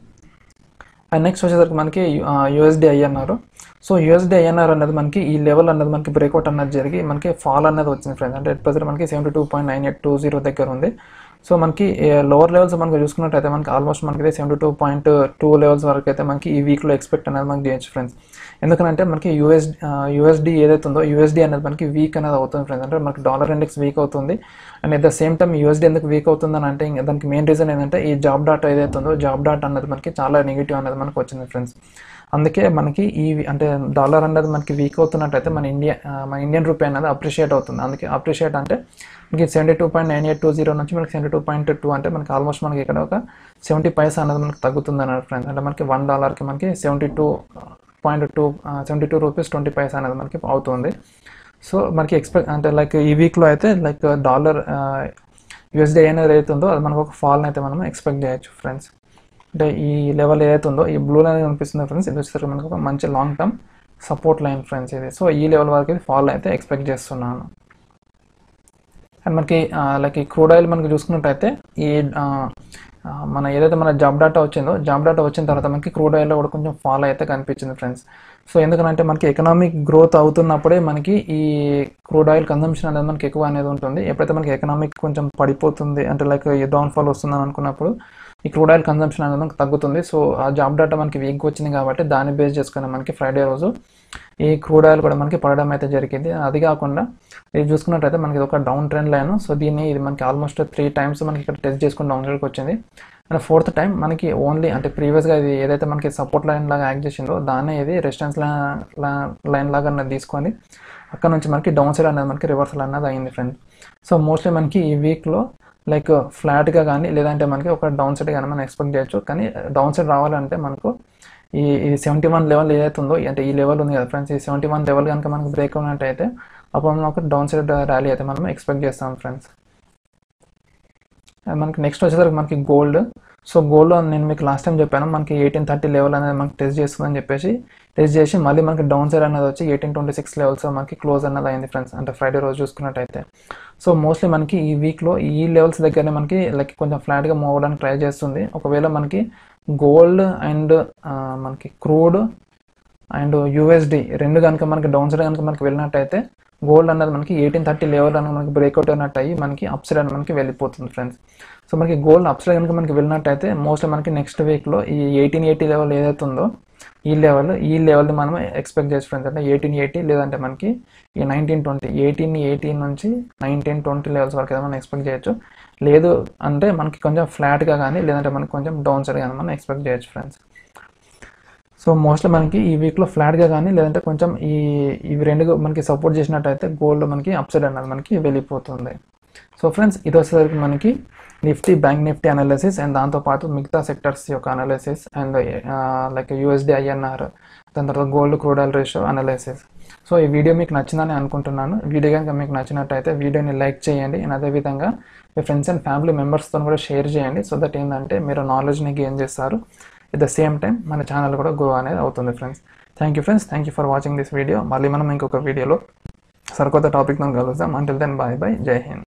[SPEAKER 1] అండ్ నెక్స్ట్ వచ్చేసరికి మనకి యూఎస్డి అన్నారు సో యూఎస్డి ఐఎన్ఆర్ అనేది మనకి ఈ లెవెల్ అనేది మనకి బ్రేక్అవుట్ అన్నది జరిగి మనకి ఫాల్ అనేది వచ్చింది ఫ్రెండ్స్ అంటే ప్రజెంట్ మనకి seventy two point nine eight two zero దగ్గర ఉంది సో మనకి లోవర్ లెవెల్స్ మనకి చూసుకున్నట్టయితే మనకి ఆల్మోస్ట్ మనకి seventy two point two levels వరకు అయితే మనకి ఈ వీక్లో ఎక్స్పెక్ట్ అనేది మనకి చేయొచ్చు ఫ్రెండ్స్ ఎందుకంటే మనకి యూఎస్ యూఎస్డి ఏదైతే ఉందో యూఎస్డి అనేది మనకి వీక్ అనేది అవుతుంది ఫ్రెండ్స్ అంటే మనకి డాలర్ ఇండెక్స్ వీక్ అవుతుంది and at the same time USD ఎందుకు వీక్ అవుతుంది అని అంటే ఇంకా దానికి మెయిన్ రీజన్ ఏంటంటే ఈ జాబ్ డాట్ ఏదైతే ఉందో జాబ్ డాట్ అనేది మనకి చాలా నెగిటివ్ అనేది మనకి వచ్చింది ఫ్రెండ్స్ అందుకే మనకి ఈ అంటే డాలర్ అనేది మనకి వీక్ అవుతున్నట్టయితే మన ఇండియా ఆ, మన ఇండియన్ రూపీ అనేది అప్రిషియేట్ అవుతుంది అందుకే అప్రిషియేట్ అంటే మనకి seventy two point nine eight two zero నుంచి మనకి సెవెంటీ టూ పాయింట్ టూ అంటే మనకి ఆల్మోస్ట్ మనకి ఇక్కడ ఒక సెవెంటీ పైసా అనేది మనకి తగ్గుతుంది అన్నారు ఫ్రెండ్స్ అంటే మనకి వన్ డాలర్కి మనకి seventy two point two seventy two rupees twenty paisa అనేది మనకి అవుతుంది సో మనకి ఎక్స్పెక్ట్ అంటే లైక్ ఈ వీక్లో అయితే లైక్ డాలర్ యూఎస్డీ అనేది ఏదైతే ఉందో అది మనకు ఒక ఫాల్ని అయితే మనం ఎక్స్పెక్ట్ చేయొచ్చు ఫ్రెండ్స్ అంటే ఈ లెవెల్ ఏదైతే ఉందో ఈ బ్లూ లైన్ కనిపిస్తుంది ఫ్రెండ్స్ ఇది వచ్చేసరికి మనకు ఒక మంచి long term support line friends ఇది సో ఈ లెవెల్ వరకు ఇది ఫాల్ అయితే ఎక్స్పెక్ట్ చేస్తున్నాను అండ్ మనకి లైక్ ఈ క్రూడ్ ఆయిల్ మనకి చూసుకున్నట్టయితే ఈ ఆ, ఆ, మన ఏదైతే మన జాబ్ డేటా వచ్చిందో జాబ్ డేటా వచ్చిన తర్వాత మనకి క్రూడ్ ఆయిల్లో కూడా కొంచెం ఫాల్ అయితే కనిపించింది ఫ్రెండ్స్ సో ఎందుకంటే మనకి ఎకనామిక్ గ్రోత్ అవుతున్నప్పుడే మనకి ఈ క్రూడ్ ఆయిల్ కన్సంప్షన్ అనేది మనకి ఎక్కువ అనేది ఉంటుంది ఎప్పుడైతే మనకి ఎకనామిక్ కొంచెం పడిపోతుంది అంటే లైక్ డౌన్ఫాల్ వస్తుందని అనుకున్నప్పుడు ఈ క్రూడ్ ఆయిల్ కన్సంప్షన్ అనేది మనకి తగ్గుతుంది సో ఆ జాబ్ డేటా మనకి వీక్ వచ్చింది కాబట్టి దాన్ని బేస్ చేసుకుని మనకి ఫ్రైడే రోజు ఈ క్రూడ్ ఆయిల్ కూడా మనకి పడడం అయితే జరిగింది అది కాకుండా ఇది చూసుకున్నట్టయితే మనకి ఇది ఒక డౌన్ ట్రెండ్ లైన్ సో దీన్ని ఇది మనకి ఆల్మోస్ట్ త్రీ టైమ్స్ మనకి ఇక్కడ టెస్ట్ చేసుకుని డౌన్ సైడ్కి వచ్చింది అండ్ ఫోర్త్ టైం మనకి ఓన్లీ అంటే ప్రీవియస్గా ఇది ఏదైతే మనకి సపోర్ట్ లైన్ లాగా యాక్ట్ చేసిందో దాన్నే ఇది రెసిస్టెన్స్ లైన్ లాగా అన్నది తీసుకొని అక్కడ నుంచి మనకి డౌన్ సైడ్ అనేది మనకి రివర్సల్ అనేది అయింది ఫ్రెండ్ సో మోస్ట్లీ మనకి ఈ వీక్లో లైక్ ఫ్లాట్గా కానీ లేదంటే మనకి ఒక డౌన్ సైడ్ కానీ మనం ఎక్స్పెక్ట్ చేయొచ్చు కానీ డౌన్ సైడ్ రావాలంటే మనకు ఈ ఈ సెవెంటీ వన్ లెవెల్ ఏదైతే ఉందో అంటే ఈ లెవెల్ ఉంది కదా ఫ్రెండ్స్ ఈ సెవెంటీ వన్ లెవెల్ కనుక మనకు బ్రేక్ ఉన్నట్టయితే అప్పుడు మనం ఒక డౌన్ సైడ్ ర్యాలీ అయితే మనం ఎక్స్పెక్ట్ చేస్తాం ఫ్రెండ్స్ అండ్ మనకి నెక్స్ట్ వచ్చేసరికి మనకి గోల్డ్ సో గోల్డ్ నేను మీకు లాస్ట్ టైం చెప్పాను మనకి ఎయిటీన్ థర్టీ లెవెల్ అనేది మనకి టెస్ట్ చేస్తుందని చెప్పేసి టెస్ట్ చేసి మళ్ళీ మనకి డౌన్ సైడ్ అనేది వచ్చి ఎయిటీన్ ట్వంటీ సిక్స్ లెవెల్స్ మనకి క్లోజ్ అనేది అయింది ఫ్రెండ్స్ అంటే ఫ్రైడే రోజు చూసుకున్నట్టయితే సో మోస్ట్లీ మనకి ఈ వీక్లో ఈ లెవెల్స్ దగ్గరనే మనకి లైక్ కొంచెం ఫ్లాట్గా మూవ్ అవ్వడానికి ట్రై చేస్తుంది ఒకవేళ మనకి గోల్డ్ అండ్ మనకి క్రూడ్ అండ్ యూఎస్డి రెండు కనుక మనకి డౌన్ సైడ్ కనుక మనకి వెళ్ళినట్టయితే గోల్డ్ అన్నది మనకి ఎయిటీన్ థర్టీ లెవెల్ అనేది మనకి బ్రేక్అవుట్ అయినట్టు అయ్యి మనకి అప్ సైడ్ అని మనకి వెళ్ళిపోతుంది ఫ్రెండ్స్ సో మనకి గోల్డ్ అప్ సైడ్ కనుక మనకి వెళ్ళినట్టయితే మోస్ట్లీ మనకి నెక్స్ట్ వీక్లో ఈ ఎయిటీన్ ఎయిటీ లెవెల్ ఏదైతే ఉందో ఈ లెవెల్ ఈ లెవెల్ని మనం ఎక్స్పెక్ట్ చేసి ఫ్రెండ్స్ అంటే ఎయిటీన్ ఎయిటీ లేదంటే మనకి ఈ నైన్టీన్ ట్వంటీ ఎయిటీన్ ఎయిటీన్ నుంచి నైన్టీన్ ట్వంటీ లెవెల్స్ వరకు అయితే మనం ఎక్స్పెక్ట్ చేయొచ్చు లేదు అంటే మనకి కొంచెం ఫ్లాట్గా కానీ లేదంటే మనకి కొంచెం డౌన్ సైడ్ కానీ మనం ఎక్స్పెక్ట్ చేయొచ్చు ఫ్రెండ్స్ సో మోస్ట్లీ మనకి ఈ వీక్లో ఫ్లాట్గా కానీ లేదంటే కొంచెం ఈ ఇవి రెండు మనకి సపోర్ట్ చేసినట్టయితే గోల్డ్ మనకి అప్సైడ్ అన్నది మనకి వెళ్ళిపోతుంది సో ఫ్రెండ్స్ ఇది వచ్చేసరికి మనకి Nifty bank Nifty analysis and దాంతోపాటు మిగతా సెక్టర్స్ యొక్క analysis and like USD INR దాని తర్వాత gold crude oil ratio analysis so ఈ వీడియో మీకు నచ్చిందని అనుకుంటున్నాను వీడియో కనుక మీకు నచ్చినట్టయితే వీడియోని లైక్ చేయండి అండ్ అదేవిధంగా మీ ఫ్రెండ్స్ అండ్ ఫ్యామిలీ మెంబర్స్తో కూడా షేర్ చేయండి సో దట్ ఏంటంటే మీరు నాలెడ్జ్ని గెయిన్ చేస్తారు ఎట్ ద సేమ్ టైం మన ఛానల్ కూడా గ్రో అనేది అవుతుంది friends thank you friends thank you for watching this video మళ్ళీ మనం ఇంకొక వీడియోలో సరికొత్త టాపిక్తో కలుద్దాం అంటిల్ దెన్ బాయ్ బాయ్ జై హింద్